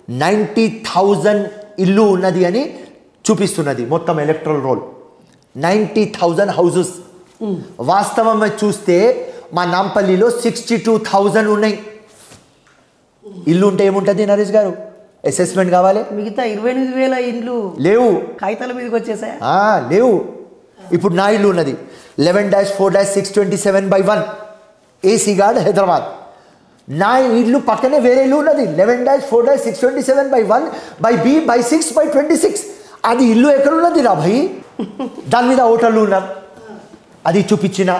Ninety thousand ఇల్లు ఉన్నది అని చూపిస్తున్నది మొత్తం electoral roll ninety thousand houses వాస్తవం చూస్తే మా నాంపల్లిలో సిక్స్టీ టూ థౌజండ్ ఉన్నాయి ఇల్లు ఉంటే ఏముంటుంది నరేష్ గారు అసెస్మెంట్ కావాలి మిగతా ఇరవై ఎనిమిది వేల ఇండ్లు లేవు కాగితాల మీదకి వచ్చేసాయా ఆ, లేవు ఇప్పుడు నా ఇల్లు ఉన్నది eleven dash four dash six twenty seven by one AC guard Hyderabad నా ఇల్లు పక్కనే వేరే ఇల్లు ఉన్నది eleven dash four dash six twenty seven by one by B by six by twenty six అది ఇల్లు ఎక్కడ ఉన్నది రా భయ్ దాని మీద హోటళ్ళు ఉన్నారు అది చూపించిన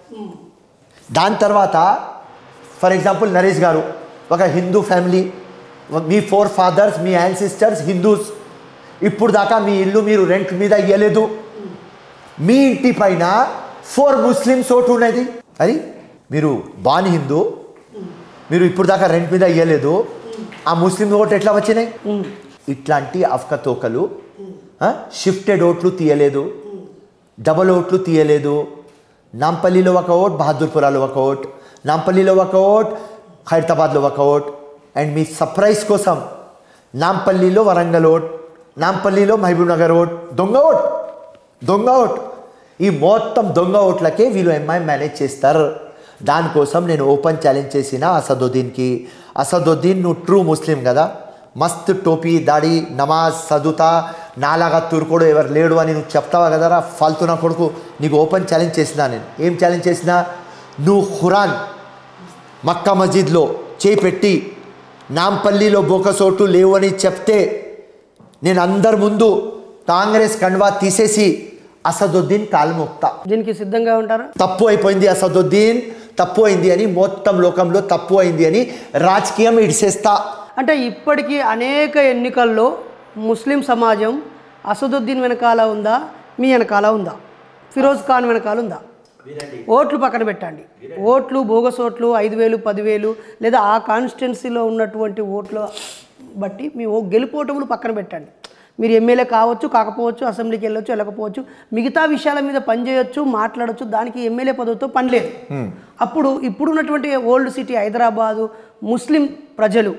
దాని తర్వాత ఫర్ ఎగ్జాంపుల్ నరేష్ గారు ఒక హిందూ ఫ్యామిలీ మీ ఫోర్ ఫాదర్స్ మీ యాన్సిస్టర్స్ హిందూస్ ఇప్పుడు దాకా మీ ఇల్లు మీరు రెంట్ మీద ఇవ్వలేదు మీ ఇంటి పైన ఫోర్ ముస్లిమ్స్ ఓటు ఉన్నది అది మీరు బాన్ హిందూ మీరు ఇప్పుడు దాకా రెంట్ మీద ఇవ్వలేదు ఆ ముస్లిం ఓటు ఎట్లా వచ్చినాయి ఇట్లాంటి అఫ్కతోకలు షిఫ్టెడ్ ఓట్లు తీయలేదు డబల్ ఓట్లు తీయలేదు నాంపల్లిలో ఒక ఓట్ బహదూర్పురాలో ఒక ఓట్ నాంపల్లిలో ఒక ఓట్ ఖైరతాబాద్లో ఒక ఓట్ అండ్ మీ సర్ప్రైజ్ కోసం నాంపల్లిలో వరంగల్ ఓట్ నాంపల్లిలో మహబూబ్ నగర్ ఓట్ దొంగ ఓట్ దొంగ ఓట్ ఈ మొత్తం దొంగ ఓట్లకే వీళ్ళు ఎంఐ మేనేజ్ చేస్తారు దానికోసం నేను ఓపెన్ ఛాలెంజ్ చేసిన అసదుద్దీన్కి అసదుద్దీన్ నువ్వు ట్రూ ముస్లిం కదా మస్త్ టోపీ దాడి నమాజ్ చదువుతా నాలాగా తురుకోడు ఎవరు లేడు అని నువ్వు చెప్తావా కదరా ఫాల్తు నా కొడుకు నీకు ఓపెన్ ఛాలెంజ్ చేసినా నేను ఏం ఛాలెంజ్ చేసినా నువ్వు ఖురాన్ మక్కా మస్జిద్లో చేయి పెట్టి నాంపల్లిలో బోకసోటు లేవు అని చెప్తే నేను అందరి ముందు కాంగ్రెస్ కండువా తీసేసి అసదుద్దీన్ కాలు మోపుతా దీనికి సిద్ధంగా ఉంటారా తప్పు అయిపోయింది అసదుద్దీన్ తప్పు అయింది అని మొత్తం లోకంలో తప్పు అయింది అని రాజకీయం ఇడిసేస్తా అంటే ఇప్పటికీ అనేక ఎన్నికల్లో ముస్లిం సమాజం అసదుద్దీన్ వెనకాల ఉందా మీ వెనకాల ఉందా ఫిరోజ్ ఖాన్ వెనకాల ఉందా ఓట్లు పక్కన పెట్టండి ఓట్లు బోగస్ ఓట్లు ఐదు వేలు పదివేలు లేదా ఆ కాన్స్టిట్యున్సీలో ఉన్నటువంటి ఓట్ల బట్టి మీ ఓ గెలుపోటములు పక్కన పెట్టండి మీరు ఎమ్మెల్యే కావచ్చు కాకపోవచ్చు అసెంబ్లీకి వెళ్ళొచ్చు వెళ్ళకపోవచ్చు మిగతా విషయాల మీద పనిచేయొచ్చు మాట్లాడొచ్చు దానికి ఎమ్మెల్యే పదవితో పని లేదు అప్పుడు ఇప్పుడున్నటువంటి ఓల్డ్ సిటీ హైదరాబాదు ముస్లిం ప్రజలు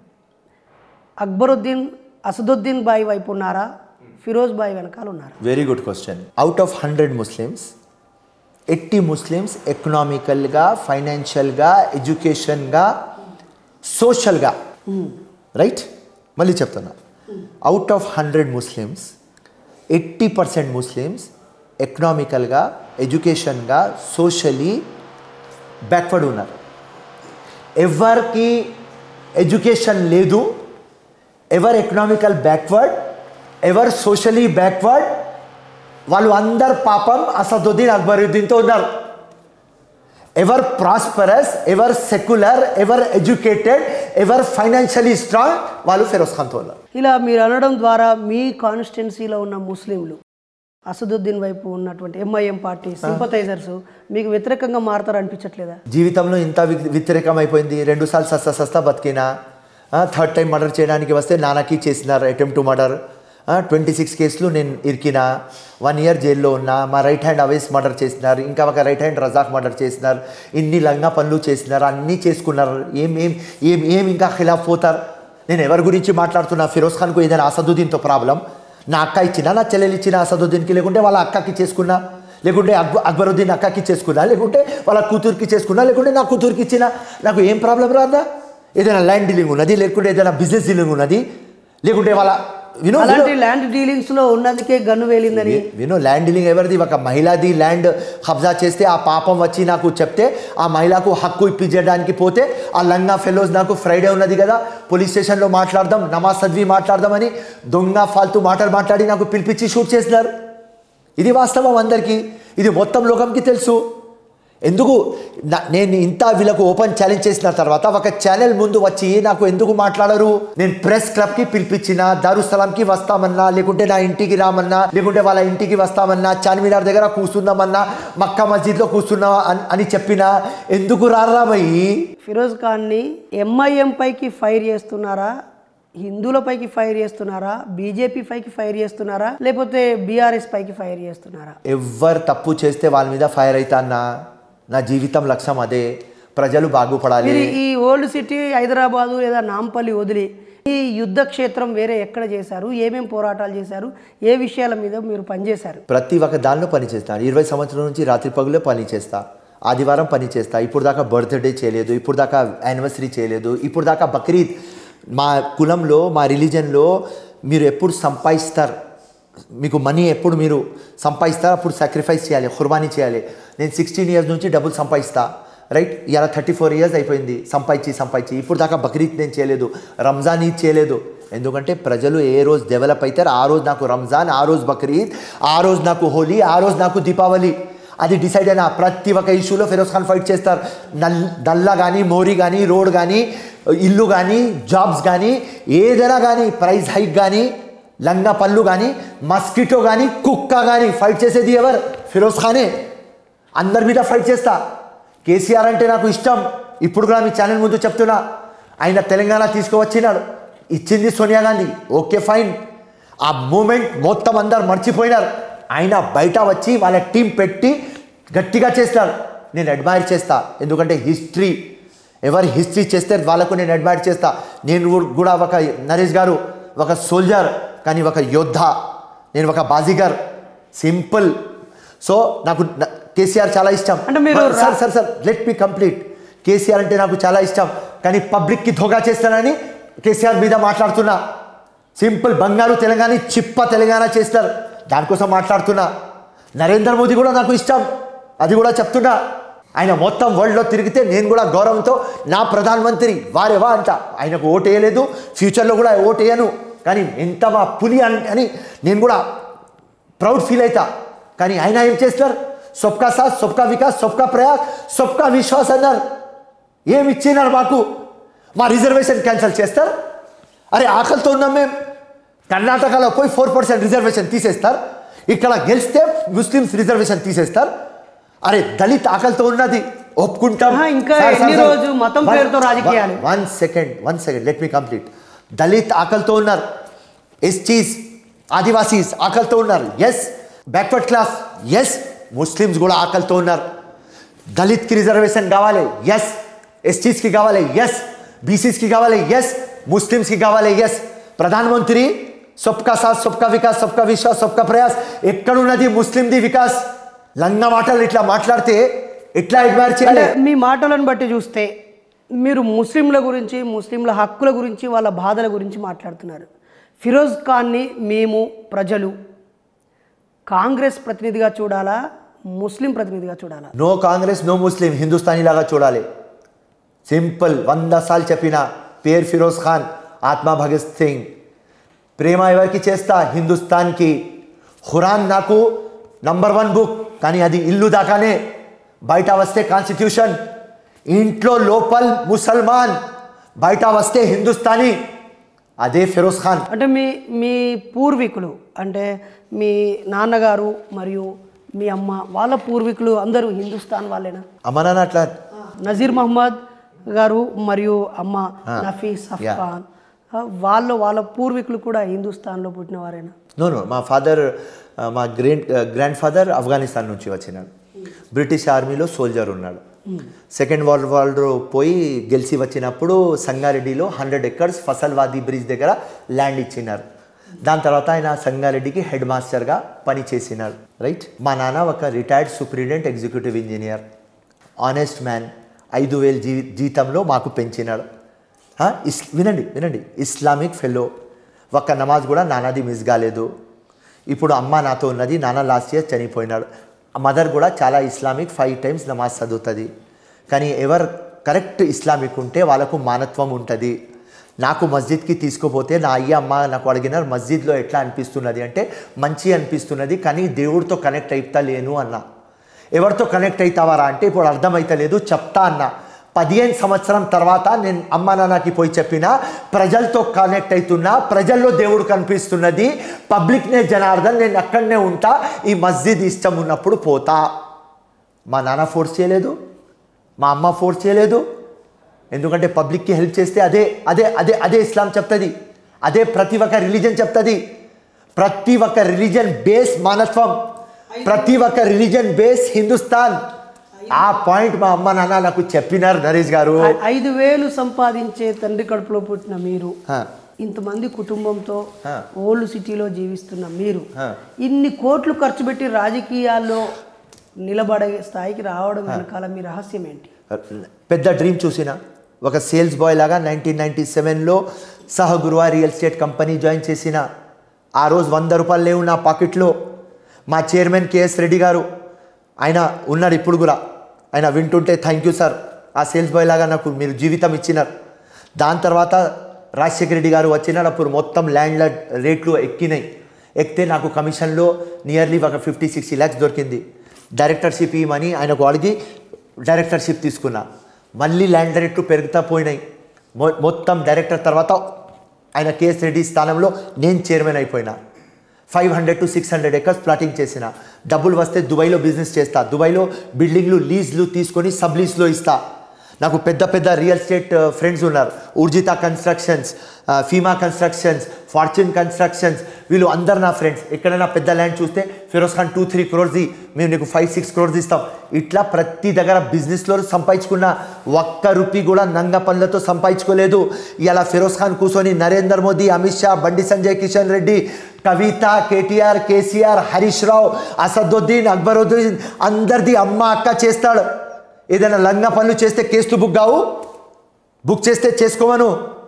అక్బరుద్దీన్ అసదుద్దీన్ బాయ్ వైపు ఉన్నారా ఫిరోజ్ బాయ్ వెనకాల ఉన్నారా very good question out of hundred Muslims eighty Muslims ఎకనామికల్గా ఫైనాన్షియల్గా ఎడ్యుకేషన్గా సోషల్గా రైట్ మళ్ళీ చెప్తున్నా out of hundred Muslims eighty percent Muslims ఎకనామికల్గా ఎడ్యుకేషన్గా సోషలీ బ్యాక్వర్డ్ ఉన్నారు ఎవరికి ఎడ్యుకేషన్ లేదు ఎవరు ఎకనామికల్ బ్యాక్వర్డ్ ఎవరు సోషలీ బ్యాక్వర్డ్ వాళ్ళు అందరు పాపం అసదుద్దీన్ అక్బరుద్దీన్తో ఉన్నారు ever prosperous ever secular ever educated ever financially strong వాళ్ళు ఫిరోజ్ ఖాన్తో ఉన్నారు ఇలా మీరు అనడం ద్వారా మీ కాన్స్టిట్యున్సీలో ఉన్న ముస్లింలు అసదుద్దీన్ వైపు ఉన్నటువంటి ఎంఐఎం పార్టీ సింపథైజర్స్ మీకు వ్యతిరేకంగా మారతారు అనిపించట్లేదా జీవితంలో ఇంత వి- వ్యతిరేకం అయిపోయింది రెండుసార్లు సస్తా సస్తా బతికినా థర్డ్ టైం మర్డర్ చేయడానికి వస్తే నాన్నకి చేసినారు attempt to murder twenty six కేసులు నేను ఇరికినా వన్ ఇయర్ జైల్లో ఉన్నా మా రైట్ హ్యాండ్ అవేస్ మర్డర్ చేసినారు ఇంకా ఒక రైట్ హ్యాండ్ రజాక్ మర్డర్ చేసినారు ఇన్ని లంగా పనులు చేసినారు అన్నీ చేసుకున్నారు ఏం ఏం ఏం ఏం ఇంకా ఖిలాఫ్ పోతారు నేను ఎవరి గురించి మాట్లాడుతున్నా ఫిరోజ్ ఖాన్కు ఏదైనా అసదుద్దీన్తో ప్రాబ్లం నా అక్క ఇచ్చినా నా చెల్లెలు ఇచ్చిన అసదుద్దీన్కి లేకుంటే వాళ్ళ అక్కకి చేసుకున్నా లేకుంటే అక్బ అక్బరుద్దీన్ అక్కకి చేసుకున్నా లేకుంటే వాళ్ళ కూతురికి చేసుకున్నా లేకుంటే నా కూతురికి ఇచ్చినా నాకు ఏం ప్రాబ్లం రాదా ఏదైనా ల్యాండ్ డీలింగ్ ఉన్నది లేకుంటే ఏదైనా బిజినెస్ డీలింగ్ ఉన్నది లేకుంటే వాళ్ళ వినో వినో అలాంటి ల్యాండ్ డీలింగ్స్ లో ఉన్నందుకే గన్ను వేలిందని వినో ల్యాండ్ డీలింగ్ ఎవరిది ఒక మహిళది ల్యాండ్ కబ్జా చేస్తే ఆ పాపం వచ్చి నాకు చెప్తే ఆ మహిళకు హక్కు ఇప్పించడానికి పోతే ఆ లంగా ఫెలోస్ నాకు ఫ్రైడే ఉన్నది కదా పోలీస్ స్టేషన్లో మాట్లాడదాం నమాజ్ చదివి మాట్లాడదామని దొంగ ఫాల్తూ మాటలు మాట్లాడి నాకు పిలిపించి షూట్ చేసినారు ఇది వాస్తవం అందరికీ ఇది మొత్తం లోకంకి తెలుసు ఎందుకు నా- నేను ఇంత వీళ్ళకు ఓపెన్ ఛాలెంజ్ చేసిన తర్వాత ఒక ఛానల్ ముందు వచ్చి నాకు ఎందుకు మాట్లాడరు నేను ప్రెస్ క్లబ్కి పిలిపించిన దారుస్థలంకి వస్తామన్నా లేకుంటే నా ఇంటికి రామన్నా లేకుంటే వాళ్ళ ఇంటికి వస్తామన్నా చార్మినార్ దగ్గర కూర్చుందామన్నా మక్కా మస్జిద్లో కూర్చున్నా అని- అని చెప్పినా ఎందుకు రారా భయ్ ఫిరోజ్ ఖాన్ని ఎంఐఎం పైకి ఫైర్ చేస్తున్నారా హిందువుల పైకి ఫైర్ చేస్తున్నారా బీజేపీ పైకి ఫైర్ చేస్తున్నారా లేకపోతే బీఆర్ఎస్ పైకి ఫైర్ చేస్తున్నారా ఎవ్వరు తప్పు చేస్తే వాళ్ళ మీద ఫైర్ అవుతా అన్నా నా జీవితం లక్ష్యం అదే ప్రజలు బాగుపడాలి మీరు ఈ ఓల్డ్ సిటీ హైదరాబాదు లేదా నాంపల్లి వదిలి ఈ యుద్ధ క్షేత్రం వేరే ఎక్కడ చేశారు ఏమేం పోరాటాలు చేశారు ఏ విషయాల మీద మీరు పనిచేశారు ప్రతి ఒక్క దానిలో పని చేస్తాను ఇరవై సంవత్సరాల నుంచి రాత్రి పగులే పని చేస్తా ఆదివారం పని చేస్తా ఇప్పుడు దాకా బర్త్డే చేయలేదు ఇప్పుడు దాకా యానివర్సరీ చేయలేదు ఇప్పుడు దాకా బక్రీద్ మా కులంలో మా రిలీజన్లో మీరు ఎప్పుడు సంపాదిస్తారు మీకు మనీ ఎప్పుడు మీరు సంపాదిస్తారు అప్పుడు సాక్రిఫైస్ చేయాలి కుర్బానీ చేయాలి నేను సిక్స్టీన్ ఇయర్స్ నుంచి డబ్బులు సంపాదిస్తా రైట్ ఇలా థర్టీ ఫోర్ ఇయర్స్ అయిపోయింది సంపాదించి సంపాదించి ఇప్పుడు దాకా బక్రీద్ నేను చేయలేదు రంజాన్ ఈద్ చేయలేదు ఎందుకంటే ప్రజలు ఏ రోజు డెవలప్ అవుతారు ఆ రోజు నాకు రంజాన్ ఆ రోజు బక్రీద్ ఆ రోజు నాకు హోలీ ఆ రోజు నాకు దీపావళి అది డిసైడ్ అయిన ప్రతి ఒక్క ఇష్యూలో ఫిరోజ్ ఖాన్ ఫైట్ చేస్తారు నల్ నల్ల కానీ మోరీ కానీ రోడ్ కానీ ఇల్లు కానీ జాబ్స్ కానీ ఏదైనా కానీ ప్రైస్ హైక్ కానీ లంగా పళ్ళు కానీ మస్కిటో కానీ కుక్క కానీ ఫైట్ చేసేది ఎవరు ఫిరోజ్ ఖానే అందరి మీద ఫైట్ చేస్తా కేసీఆర్ అంటే నాకు ఇష్టం ఇప్పుడు కూడా మీ ఛానల్ ముందు చెప్తున్నా ఆయన తెలంగాణ తీసుకువచ్చినాడు ఇచ్చింది సోనియా గాంధీ ఓకే ఫైన్ ఆ మూమెంట్ మొత్తం అందరు మర్చిపోయినారు ఆయన బయట వచ్చి వాళ్ళ టీం పెట్టి గట్టిగా చేస్తాడు నేను అడ్మైర్ చేస్తా ఎందుకంటే హిస్టరీ ఎవరు హిస్టరీ చేస్తే వాళ్ళకు నేను అడ్మైర్ చేస్తా నేను కూడా ఒక నరేష్ గారు ఒక సోల్జర్ కానీ ఒక యోద్ధ నేను ఒక బాజీగర్ సింపుల్ సో నాకు న- కేసీఆర్ చాలా ఇష్టం అంటే మీరు రా- sir sir sir let me complete KCR అంటే నాకు చాలా ఇష్టం కానీ పబ్లిక్కి ధోకా చేస్తానని కేసీఆర్ మీద మాట్లాడుతున్నా సింపుల్ బంగారు తెలంగాణ చిప్ప తెలంగాణ చేస్తారు దానికోసం మాట్లాడుతున్నా నరేంద్ర మోదీ కూడా నాకు ఇష్టం అది కూడా చెప్తున్నా ఆయన మొత్తం వరల్డ్లో తిరిగితే నేను కూడా గౌరవంతో నా ప్రధానమంత్రి వారేవా అంట ఆయనకు ఓటు వేయలేదు ఫ్యూచర్లో కూడా ఓటు వేయను కానీ ఎంత మా పులి అన్- అని నేను కూడా ప్రౌడ్ ఫీల్ అవుతా కానీ ఆయన ఏం చేస్తారు సొబ్కా సాత్ సొబ్కా వికాస్ సొబ్కా ప్రయాస్ సొబ్కా విశ్వాస్ అన్నారు ఏమి ఇచ్చినారు మాకు మా రిజర్వేషన్ క్యాన్సిల్ చేస్తారు అరే ఆకలితో ఉన్నాం మేము కర్ణాటకలో పోయి ఫోర్ పర్సెంట్ రిజర్వేషన్ తీసేస్తారు ఇక్కడ గెలిస్తే ముస్లిమ్స్ రిజర్వేషన్ తీసేస్తారు అరే దళిత్ ఆకలితో ఉన్నది ఒప్పుకుంటాం ఆహా, ఇంకా సార్, సార్, ఎన్ని సార్. రోజు మతం వన్- పేరుతో రాజకీయాలు? One second one second let me complete Dalit ఆకలితో ఉన్నారు ఎస్టీస్ ఆదివాసీస్ ఆకలితో ఉన్నారు yes backward classes Muslims కూడా ఆకలితో ఉన్నారు దళిత్కి రిజర్వేషన్ కావాలి ఎస్ ఎస్టీస్కి కావాలి ఎస్ బీసీస్కి కావాలి ఎస్ ముస్లిమ్స్కి కావాలి ఎస్ ప్రధానమంత్రి సొబ్కా సాత్ సొబ్కా వికాస్ సొబ్కా విశ్వాస్ సొబ్కా ప్రయాస్ ఎక్కడున్నది ముస్లింది వికాస్ లంగా మాటలు ఇట్లా మాట్లాడితే ఎట్లా అడ్మైర్ అంటే చేయాలి మీ మాటలను బట్టి చూస్తే మీరు ముస్లింల గురించి ముస్లింల హక్కుల గురించి వాళ్ళ బాధల గురించి మాట్లాడుతున్నారు ఫిరోజ్ ఖాన్ని మేము ప్రజలు కాంగ్రెస్ ప్రతినిధిగా చూడాలా ముస్లిం ప్రతినిధిగా చూడాలా no Congress no Muslim Hindustani లాగా చూడాలి సింపుల్ వంద సార్లు చెప్పిన పేరు ఫిరోజ్ ఖాన్ ఆత్మ భగత్ సింగ్ ప్రేమ ఎవరికి చేస్తా హిందుస్థాన్కి ఖురాన్ నాకు నంబర్ వన్ బుక్ కానీ అది ఇల్లు దాకానే బయట వస్తే కాన్స్టిట్యూషన్ ఇంట్లో లోపల్ ముసల్మాన్ బయట వస్తే హిందుస్థానీ అదే ఫిరోజ్ ఖాన్ అంటే మీ మీ పూర్వీకులు అంటే మీ నాన్నగారు మరియు మీ అమ్మ వాళ్ళ పూర్వీకులు అందరూ హిందుస్థాన్ వాళ్ళేనా అమరాన్ అట్లా నజీర్ మహమ్మద్ గారు మరియు అమ్మ నఫీస్ yeah. అఫ్ఖాన్ ఆ, వాళ్ళు వాళ్ళ పూర్వీకులు కూడా హిందుస్థాన్లో పుట్టిన వారేనా నో నో మా ఫాదర్ మా గ్రేట్ గ్రాండ్ ఫాదర్ ఆఫ్ఘనిస్తాన్ నుంచి వచ్చినాడు బ్రిటిష్ ఆర్మీలో సోల్జర్ ఉన్నాడు సెకండ్ వరల్డ్ వార్ పోయి గెలిచి వచ్చినప్పుడు సంగారెడ్డిలో హండ్రెడ్ ఎకర్స్ ఫసల్వాది బ్రిడ్జ్ దగ్గర ల్యాండ్ ఇచ్చినారు దాని తర్వాత ఆయన సంగారెడ్డికి హెడ్ మాస్టర్గా పని చేసినాడు రైట్ మా నాన్న ఒక retired superintendent executive engineer honest man ఐదు వేలు జీ జీతంలో మాకు పెంచినాడు ఆ, ఇస్ వినండి వినండి ఇస్లామిక్ ఫెలో ఒక్క నమాజ్ కూడా నాన్నది మిస్ కాలేదు ఇప్పుడు అమ్మ నాతో ఉన్నది నాన్న లాస్ట్ ఇయర్ చనిపోయినాడు మదర్ కూడా చాలా ఇస్లామిక్ ఫైవ్ టైమ్స్ నమాజ్ చదువుతుంది కానీ ఎవరు కరెక్ట్ ఇస్లామిక్ ఉంటే వాళ్ళకు మానత్వం ఉంటుంది నాకు మస్జిద్కి తీసుకుపోతే నా అయ్య అమ్మ నాకు అడిగినారు మస్జిద్లో ఎట్లా అనిపిస్తున్నది అంటే మంచి అనిపిస్తున్నది కానీ దేవుడితో కనెక్ట్ అయితా లేను అన్నా ఎవరితో కనెక్ట్ అవుతావారా అంటే ఇప్పుడు అర్థమైతలేదు చెప్తా అన్న పదిహేను సంవత్సరం తర్వాత నేను అమ్మ నాన్నకి పోయి చెప్పిన ప్రజలతో కనెక్ట్ అవుతున్నా ప్రజల్లో దేవుడు కనిపిస్తున్నది పబ్లిక్నే జనార్దన్ నేను అక్కడనే ఉంటా ఈ మస్జిద్ ఇష్టం ఉన్నప్పుడు పోతా మా నాన్న ఫోర్స్ చేయలేదు మా అమ్మ ఫోర్స్ చేయలేదు ఎందుకంటే పబ్లిక్కి హెల్ప్ చేస్తే అదే అదే అదే అదే ఇస్లాం చెప్తుంది అదే ప్రతి ఒక్క రిలీజన్ చెప్తుంది ప్రతి ఒక్క రిలీజన్ బేస్ మానత్వం ప్రతి ఒక్క రిలీజన్ బేస్ హిందుస్థాన్ ఆ పాయింట్ మా అమ్మ నాన్న నాకు చెప్పినారు నరేష్ గారు ఐ- ఐదు వేలు సంపాదించే తండ్రి కడుపులో పుట్టిన మీరు హ. ఇంతమంది కుటుంబంతో ఆ. ఓల్డ్ సిటీలో జీవిస్తున్న మీరు ఆ. ఇన్ని కోట్లు ఖర్చు పెట్టి రాజకీయాల్లో నిలబడే స్థాయికి రావడం వెనకాల మీ రహస్యం ఏంటి పెద్ద డ్రీమ్ చూసిన ఒక సేల్స్ బాయ్ లాగా నైన్టీన్ నైన్టీ సెవెన్లో సహగురువా రియల్ ఎస్టేట్ కంపెనీ జాయిన్ చేసిన ఆ రోజు వంద రూపాయలు లేవు నా పాకెట్లో మా చైర్మన్ కేఎస్ రెడ్డి గారు ఆయన ఉన్నారు ఇప్పుడు కూడా ఆయన వింటుంటే థ్యాంక్ యూ సార్ ఆ సేల్స్ బాయ్ లాగా నాకు మీరు జీవితం ఇచ్చినారు దాని తర్వాత రాజశేఖర రెడ్డి గారు వచ్చినాడు అప్పుడు మొత్తం ల్యాండ్ రేట్లు ఎక్కినాయి ఎక్కితే నాకు కమిషన్లో నియర్లీ ఒక ఫిఫ్టీ సిక్స్టీ ల్యాక్స్ దొరికింది డైరెక్టర్షిప్ ఇవ్వమని ఆయనకు అడిగి డైరెక్టర్షిప్ తీసుకున్నా మళ్ళీ ల్యాండ్ రేట్లు పెరుగుతా పోయినాయి మొ- మొత్తం డైరెక్టర్ తర్వాత ఆయన కేఎస్ రెడ్డి స్థానంలో నేను చైర్మన్ అయిపోయినా five hundred to six hundred acres plotting చేసిన డబ్బులు వస్తే దుబాయ్లో బిజినెస్ చేస్తా దుబాయ్లో బిల్డింగ్లు లీజ్లు తీసుకొని సబ్ లీజ్లో ఇస్తా నాకు పెద్ద పెద్ద రియల్ ఎస్టేట్ ఫ్రెండ్స్ ఉన్నారు ఊర్జిత కన్స్ట్రక్షన్స్ ఫీమా కన్స్ట్రక్షన్స్ ఫార్చ్యూన్ కన్స్ట్రక్షన్స్ వీళ్ళు అందరు నా ఫ్రెండ్స్ ఎక్కడైనా పెద్ద ల్యాండ్ చూస్తే ఫిరోజ్ ఖాన్ టూ త్రీ క్రోర్స్ మేము నీకు ఫైవ్ సిక్స్ క్రోర్స్ ఇస్తాం ఇట్లా ప్రతి దగ్గర బిజినెస్లో సంపాదించుకున్న ఒక్క రూపీ కూడా నంగ పనులతో సంపాదించుకోలేదు ఇలా ఫిరోజ్ ఖాన్ కూర్చొని నరేంద్ర మోదీ అమిత్ షా బండి సంజయ్ కిషన్ రెడ్డి కవిత కేటీఆర్ కేసీఆర్ హరీష్ రావు అసదుద్దీన్ అక్బరుద్దీన్ అందరిది అమ్మ అక్క చేస్తాడు ఏదైనా లంగ పనులు చేస్తే కేసు బుక్ కావు బుక్ చేస్తే చేసుకోమను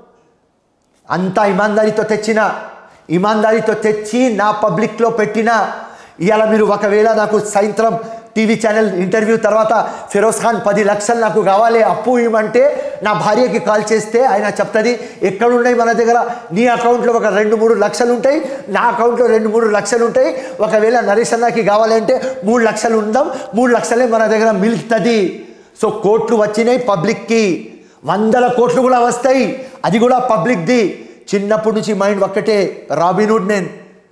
అంతా ఇమాందారీతో తెచ్చిన ఇమాందారీతో తెచ్చి నా పబ్లిక్లో పెట్టిన ఇవాళ మీరు ఒకవేళ నాకు సాయంత్రం టీవీ ఛానల్ ఇంటర్వ్యూ తర్వాత ఫిరోజ్ ఖాన్ పది లక్షలు నాకు కావాలి అప్పు ఇవ్వమంటే నా భార్యకి కాల్ చేస్తే ఆయన చెప్తుంది ఎక్కడున్నాయి మన దగ్గర నీ అకౌంట్లో ఒక రెండు మూడు లక్షలు ఉంటాయి నా అకౌంట్లో రెండు మూడు లక్షలు ఉంటాయి ఒకవేళ నరేష్ అన్నకి కావాలంటే మూడు లక్షలు ఉందాం మూడు లక్షలే మన దగ్గర మిలుస్తుంది సో కోట్లు వచ్చినాయి పబ్లిక్కి వందల కోట్లు కూడా వస్తాయి అది కూడా పబ్లిక్ది చిన్నప్పటి నుంచి మైండ్ ఒక్కటే రాబిన్వుడ్ నేను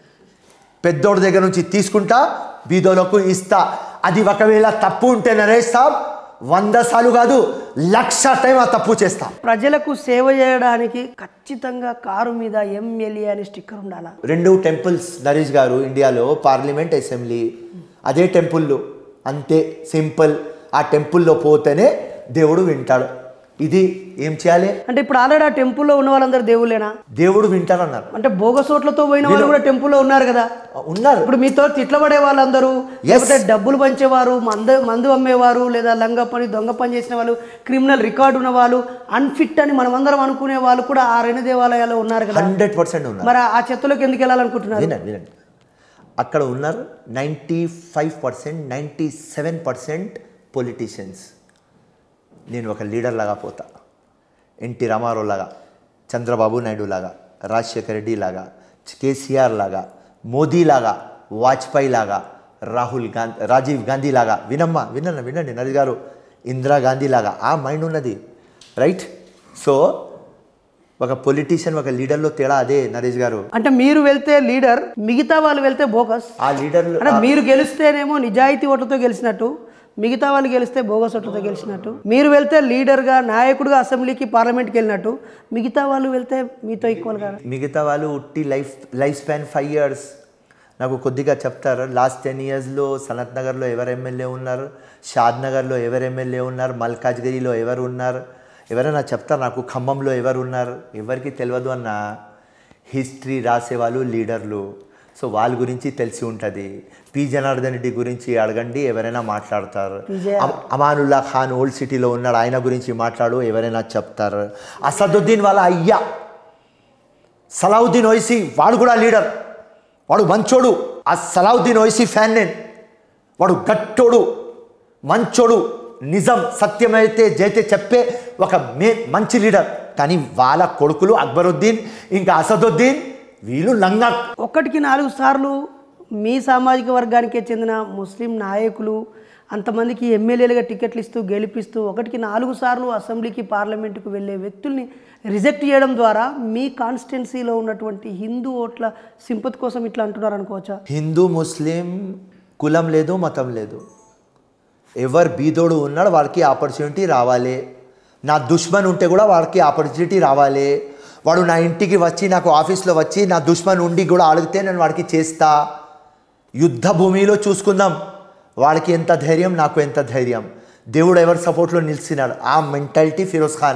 పెద్దోడి దగ్గర నుంచి తీసుకుంటా బీదోలకు ఇస్తా అది ఒకవేళ తప్పు ఉంటే నరేష్ సాబ్ వంద సార్లు కాదు లక్ష టైం ఆ తప్పు చేస్తా ప్రజలకు సేవ చేయడానికి ఖచ్చితంగా కారు మీద ఎంఎల్ఏ అని స్టిక్కర్ ఉండాలా రెండు టెంపుల్స్ నరేష్ గారు ఇండియాలో పార్లమెంట్ అసెంబ్లీ అదే టెంపుల్లో అంతే సింపుల్ ఆ టెంపుల్లో పోతేనే దేవుడు వింటాడు ఇది ఏం చేయాలి అంటే ఇప్పుడు ఆల్రెడీ ఆ టెంపుల్లో ఉన్న వాళ్ళందరూ దేవుళ్ళేనా దేవుడు వింటారన్నారు అంటే భోగసోట్లతో పోయిన వాళ్ళు కూడా టెంపుల్లో ఉన్నారు కదా ఉన్నారు ఇప్పుడు మీతో తిట్లబడే వాళ్ళందరూ లేకపోతే డబ్బులు పంచేవారు మందు మందు అమ్మేవారు లేదా లంగ పని దొంగ పని చేసిన వాళ్ళు క్రిమినల్ రికార్డు ఉన్న వాళ్ళు అన్ఫిట్ అని మనమందరం అనుకునే వాళ్ళు కూడా ఆ రెండు దేవాలయాల్లో ఉన్నారు కదా హండ్రెడ్ పర్సెంట్ ఉన్నారు మరి ఆ చెత్తలోకి ఎందుకు వెళ్ళాలనుకుంటున్నారు వినండి వినండి అక్కడ ఉన్నారు ninety five percent ninety seven percent politicians నేను ఒక లీడర్ లాగా పోతా ఎన్టీ రామారావు లాగా చంద్రబాబు నాయుడు లాగా రాజశేఖర రెడ్డి లాగా కేసీఆర్ లాగా మోదీ లాగా వాజ్పేయి లాగా రాహుల్ గాంధీ రాజీవ్ గాంధీ లాగా వినమ్మా వినండి వినండి నరేష్ గారు ఇందిరా గాంధీ లాగా ఆ మైండ్ ఉన్నది రైట్ సో ఒక పొలిటీషియన్ ఒక లీడర్లో తేడా అదే నరేష్ గారు అంటే మీరు వెళ్తే లీడర్ మిగతా వాళ్ళు వెళ్తే బోగస్ ఆ లీడర్లు అంటే మీరు గెలిస్తేనేమో నిజాయితీ ఓట్లతో గెలిచినట్టు మిగతా వాళ్ళు గెలిస్తే బోగస్ ఓట్లతో గెలిచినట్టు మీరు వెళ్తే లీడర్గా నాయకుడిగా అసెంబ్లీకి పార్లమెంట్కి వెళ్ళినట్టు మిగతా వాళ్ళు వెళ్తే మీతో ఈక్వల్ గా మిగతా వాళ్ళు ఉట్టి life life span five years నాకు కొద్దిగా చెప్తారు లాస్ట్ టెన్ ఇయర్స్లో సనత్ నగర్లో ఎవరు ఎమ్మెల్యే ఉన్నారు షాద్ నగర్లో ఎవరు ఎమ్మెల్యే ఉన్నారు మల్కాజ్గిరిలో ఎవరు ఉన్నారు ఎవరైనా చెప్తారు నాకు ఖమ్మంలో ఎవరు ఉన్నారు ఎవరికి తెలియదు అన్న హిస్టరీ రాసేవాళ్ళు లీడర్లు సో వాళ్ళ గురించి తెలిసి ఉంటుంది పి జనార్దన్ రెడ్డి గురించి అడగండి ఎవరైనా మాట్లాడతారు అమ- అమానుల్లా ఖాన్ ఓల్డ్ సిటీలో ఉన్నాడు ఆయన గురించి మాట్లాడు ఎవరైనా చెప్తారు అసదుద్దీన్ వాళ్ళ అయ్యా సలావుద్దీన్ ఓయిసీ వాడు కూడా లీడర్ వాడు మంచోడు ఆ సలావుద్దీన్ ఓయిసీ ఫ్యాన్ నేను వాడు గట్టోడు మంచోడు నిజం సత్యమైతే జైతే చెప్పే ఒక మే మంచి లీడర్ కానీ వాళ్ళ కొడుకులు అక్బరుద్దీన్ ఇంకా అసదుద్దీన్ వీళ్ళు లంగా ఒక్కటికి నాలుగు సార్లు మీ సామాజిక వర్గానికే చెందిన ముస్లిం నాయకులు అంతమందికి ఎమ్మెల్యేలుగా టికెట్లు ఇస్తూ గెలిపిస్తూ ఒకటికి నాలుగు సార్లు అసెంబ్లీకి పార్లమెంటుకు వెళ్ళే వ్యక్తుల్ని రిజెక్ట్ చేయడం ద్వారా మీ కాన్స్టిట్యున్సీలో ఉన్నటువంటి హిందూ ఓట్ల సింపతి కోసం ఇట్లా అంటున్నారు అనుకోవచ్చా హిందూ ముస్లిం కులం లేదు మతం లేదు ఎవరు బీదోడు ఉన్నాడు వాడికి ఆపర్చునిటీ రావాలి నా దుష్మన్ ఉంటే కూడా వాడికి ఆపర్చునిటీ రావాలి వాడు నా ఇంటికి వచ్చి నాకు ఆఫీస్లో వచ్చి నా దుష్మన్ ఉండి కూడా అడిగితే నేను వాడికి చేస్తా యుద్ధ భూమిలో చూసుకుందాం వాడికి ఎంత ధైర్యం నాకు ఎంత ధైర్యం దేవుడు ఎవరి సపోర్ట్లో నిలిచినాడు ఆ మెంటాలిటీ ఫిరోజ్ ఖాన్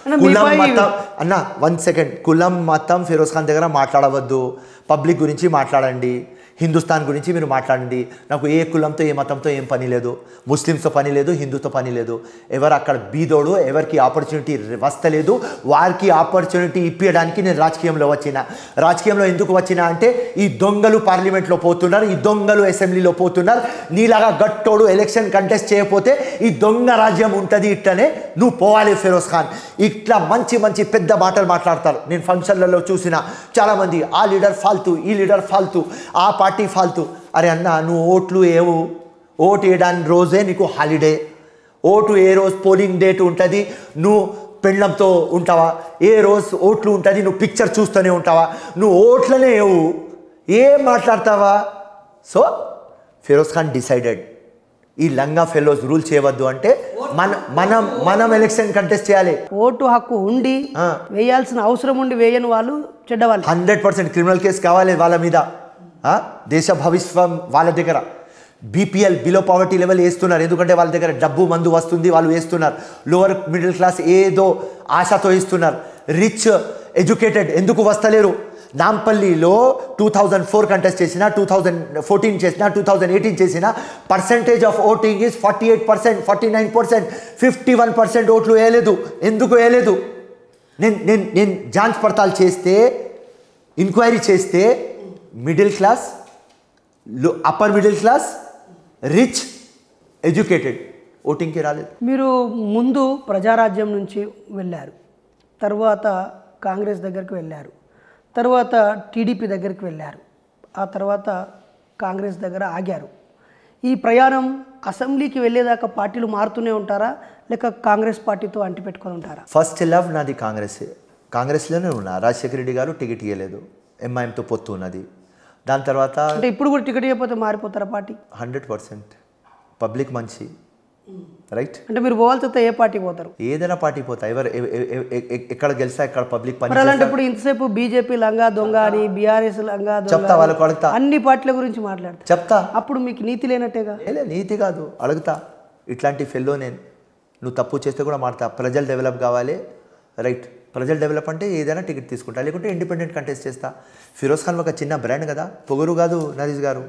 అన్న, కులం మీపై- మతం అన్న వన్ సెకండ్ కులం మతం ఫిరోజ్ ఖాన్ దగ్గర మాట్లాడవద్దు పబ్లిక్ గురించి మాట్లాడండి హిందుస్థాన్ గురించి మీరు మాట్లాడండి నాకు ఏ కులంతో ఏ మతంతో ఏం పని లేదు ముస్లిమ్స్తో పని లేదు హిందూతో పని లేదు ఎవరు అక్కడ బీదోడు ఎవరికి ఆపర్చునిటీ వస్తలేదు వారికి ఆపర్చునిటీ ఇప్పించడానికి నేను రాజకీయంలో వచ్చిన రాజకీయంలో ఎందుకు వచ్చిన అంటే ఈ దొంగలు పార్లమెంట్లో పోతున్నారు ఈ దొంగలు అసెంబ్లీలో పోతున్నారు నీలాగా గట్టోడు ఎలక్షన్ కంటెస్ట్ చేయకపోతే ఈ దొంగ రాజ్యం ఉంటుంది ఇట్లనే నువ్వు పోవాలి ఫిరోజ్ ఖాన్ ఇట్లా మంచి మంచి పెద్ద మాటలు మాట్లాడతారు నేను ఫంక్షన్లలో చూసిన చాలామంది ఆ లీడర్ ఫాల్తూ ఈ లీడర్ ఫాల్తూ ఆ పార్టీ ఫాల్తూ అరే అన్న నువ్వు ఓట్లు ఏవు ఓటు వేయడానికి రోజే నీకు హాలిడే ఓటు ఏ రోజు పోలింగ్ డేట్ ఉంటుంది నువ్వు పెండ్లంతో ఉంటావా ఏ రోజు ఓట్లు ఉంటుంది నువ్వు పిక్చర్ చూస్తూనే ఉంటావా నువ్వు ఓట్లనే ఏవు ఏం మాట్లాడతావా సో ఫిరోజ్ ఖాన్ డిసైడెడ్ ఈ లంగా ఫెలోస్ రూల్ చేయవద్దు అంటే మన మనం మనం ఎలక్షన్ కంటెస్ట్ చేయాలి ఓటు హక్కు ఉండి ఆ. వేయాల్సిన అవసరం ఉండి వేయని వాళ్ళు చెడ్డవాళ్ళు హండ్రెడ్ పర్సెంట్ క్రిమినల్ కేసు కావాలి వాళ్ళ మీద ఆ? దేశ భవిష్యం వాళ్ళ దగ్గర బీపీఎల్ బిలో పావర్టీ లెవెల్ వేస్తున్నారు ఎందుకంటే వాళ్ళ దగ్గర డబ్బు మందు వస్తుంది వాళ్ళు వేస్తున్నారు లోవర్ మిడిల్ క్లాస్ ఏదో ఆశతో ఇస్తున్నారు రిచ్ ఎడ్యుకేటెడ్ ఎందుకు వస్తలేరు నాంపల్లిలో టూ థౌజండ్ ఫోర్ కంటెస్ట్ చేసిన టూ థౌజండ్ ఫోర్టీన్ చేసిన టూ థౌజండ్ ఎయిటీన్ చేసిన percentage of voting is forty eight percent forty nine percent fifty one percent ఓట్లు వేయలేదు ఎందుకు వేయలేదు నేను నేను నేను జాంచ్ పడతాలు చేస్తే ఎంక్వైరీ చేస్తే మిడిల్ క్లాస్ లో upper middle class rich educated ఓటింగ్కి రాలేదు మీరు ముందు ప్రజారాజ్యం నుంచి వెళ్ళారు తర్వాత కాంగ్రెస్ దగ్గరికి వెళ్ళారు తర్వాత టీడీపీ దగ్గరికి వెళ్ళారు ఆ తర్వాత కాంగ్రెస్ దగ్గర ఆగారు ఈ ప్రయాణం అసెంబ్లీకి వెళ్ళేదాకా పార్టీలు మారుతూనే ఉంటారా లేక కాంగ్రెస్ పార్టీతో అంటిపెట్టుకొని ఉంటారా ఫస్ట్ లవ్ నాది కాంగ్రెస్ కాంగ్రెస్లోనే ఉన్నా రాజశేఖర రెడ్డి గారు టికెట్ ఇవ్వలేదు ఎంఐఎంతో పొత్తు ఉన్నది దాని తర్వాత అంటే ఇప్పుడు కూడా టికెట్ ఇవ్వకపోతే మారిపోతారా పార్టీ హండ్రెడ్ పర్సెంట్ పబ్లిక్ మంచి రైట్ అంటే మీరు పోవాల్సి వస్తే ఏ పార్టీకి పోతారు ఏదైనా పార్టీ పోతా ఎవరు ఎ- ఎ- ఎ- ఎ- ఎ- ఎక్కడ గెలిస్తా ఎక్కడ పబ్లిక్ పని మరి అలాంటప్పుడు ఇంతసేపు బీజేపీ లంగా దొంగ అని బీఆర్ఎస్ లంగా దొంగ చెప్తా వాళ్ళకు అడుగుతా అన్ని పార్టీల గురించి మాట్లాడతారు చెప్తా అప్పుడు మీకు నీతి లేనట్టేగా ఏలే నీతి కాదు అడుగుతా ఇట్లాంటి ఫెల్లో నేను నువ్వు తప్పు చేస్తే కూడా మాడతా ప్రజలు డెవలప్ కావాలి రైట్ ప్రజలు డెవలప్ అంటే ఏదైనా టికెట్ తీసుకుంటా లేకుంటే ఇండిపెండెంట్ కంటెస్ట్ చేస్తా ఫిరోజ్ ఖాన్ ఒక చిన్న బ్రాండ్ కదా పొగరు కాదు నరీష్ గారు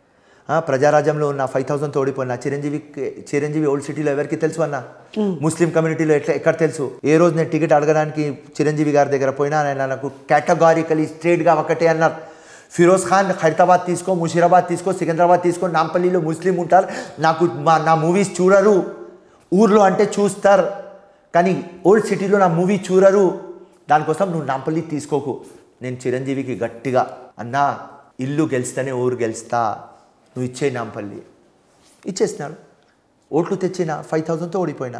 ఆ, ప్రజారాజ్యంలో ఉన్న ఫైవ్ థౌసండ్ ఓడిపోయిన చిరంజీవి చిరంజీవి ఓల్డ్ సిటీలో ఎవరికి తెలుసు అన్న ముస్లిం కమ్యూనిటీలో ఎట్లా ఎక్కడ తెలుసు ఏ రోజు నేను టికెట్ అడగడానికి చిరంజీవి గారి దగ్గర పోయినా ఆయన నాకు కేటగారికలీ స్ట్రేట్గా ఒకటే అన్నారు ఫిరోజ్ ఖాన్ హైదరాబాద్ తీసుకో ముషీరాబాద్ తీసుకో సికింద్రాబాద్ తీసుకో నాంపల్లిలో ముస్లిం ఉంటారు నాకు మా నా మూవీస్ చూడరు ఊర్లో అంటే చూస్తారు కానీ ఓల్డ్ సిటీలో నా మూవీ చూడరు దానికోసం నువ్వు నాంపల్లి తీసుకోకు నేను చిరంజీవికి గట్టిగా అన్నా ఇల్లు గెలిస్తేనే ఊరు గెలుస్తా నువ్వు ఇచ్చే నాంపల్లి ఇచ్చేసినాడు ఓట్లు తెచ్చిన ఫైవ్ థౌజండ్తో ఓడిపోయినా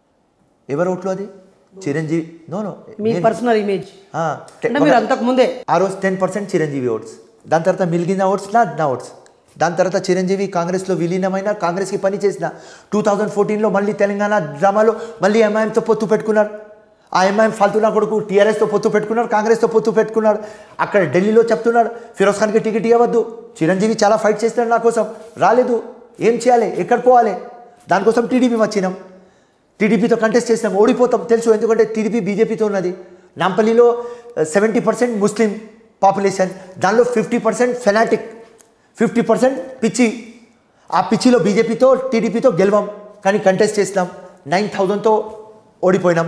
ఎవరు ఓట్లు అది చిరంజీవి నో నో మీ పర్సనల్ ఇమేజ్ ఆ, అంటే మీరు అంతకు ముందే ఆ రోజు టెన్ పర్సెంట్ చిరంజీవి ఓట్స్ దాని తర్వాత మిగిలిన ఓట్స్ నా నా ఓట్స్ దాని తర్వాత చిరంజీవి కాంగ్రెస్లో విలీనమైన కాంగ్రెస్కి పని చేసిన టూ థౌజండ్ ఫోర్టీన్లో మళ్ళీ తెలంగాణ డ్రామాలో మళ్ళీ ఎంఐఎంతో పొత్తు పెట్టుకున్నారు ఆ ఎంఐఎం ఫాల్తున్నా కొడుకు టీఆర్ఎస్తో పొత్తు పెట్టుకున్నారు కాంగ్రెస్తో పొత్తు పెట్టుకున్నాడు అక్కడ ఢిల్లీలో చెప్తున్నాడు ఫిరోజ్ ఖాన్కి టికెట్ ఇవ్వద్దు చిరంజీవి చాలా ఫైట్ చేస్తున్నాడు నా కోసం రాలేదు ఏం చేయాలి ఎక్కడ పోవాలి దానికోసం టీడీపీ వచ్చినాం టీడీపీతో కంటెస్ట్ చేసినాం ఓడిపోతాం తెలుసు ఎందుకంటే టీడీపీ బీజేపీతో ఉన్నది నాంపల్లిలో సెవెంటీ పర్సెంట్ ముస్లిం పాపులేషన్ దానిలో fifty percent fanatic fifty percent పిచ్చి ఆ పిచ్చిలో బీజేపీతో టీడీపీతో గెలవం కానీ కంటెస్ట్ చేసినాం నైన్ థౌజండ్తో ఓడిపోయినాం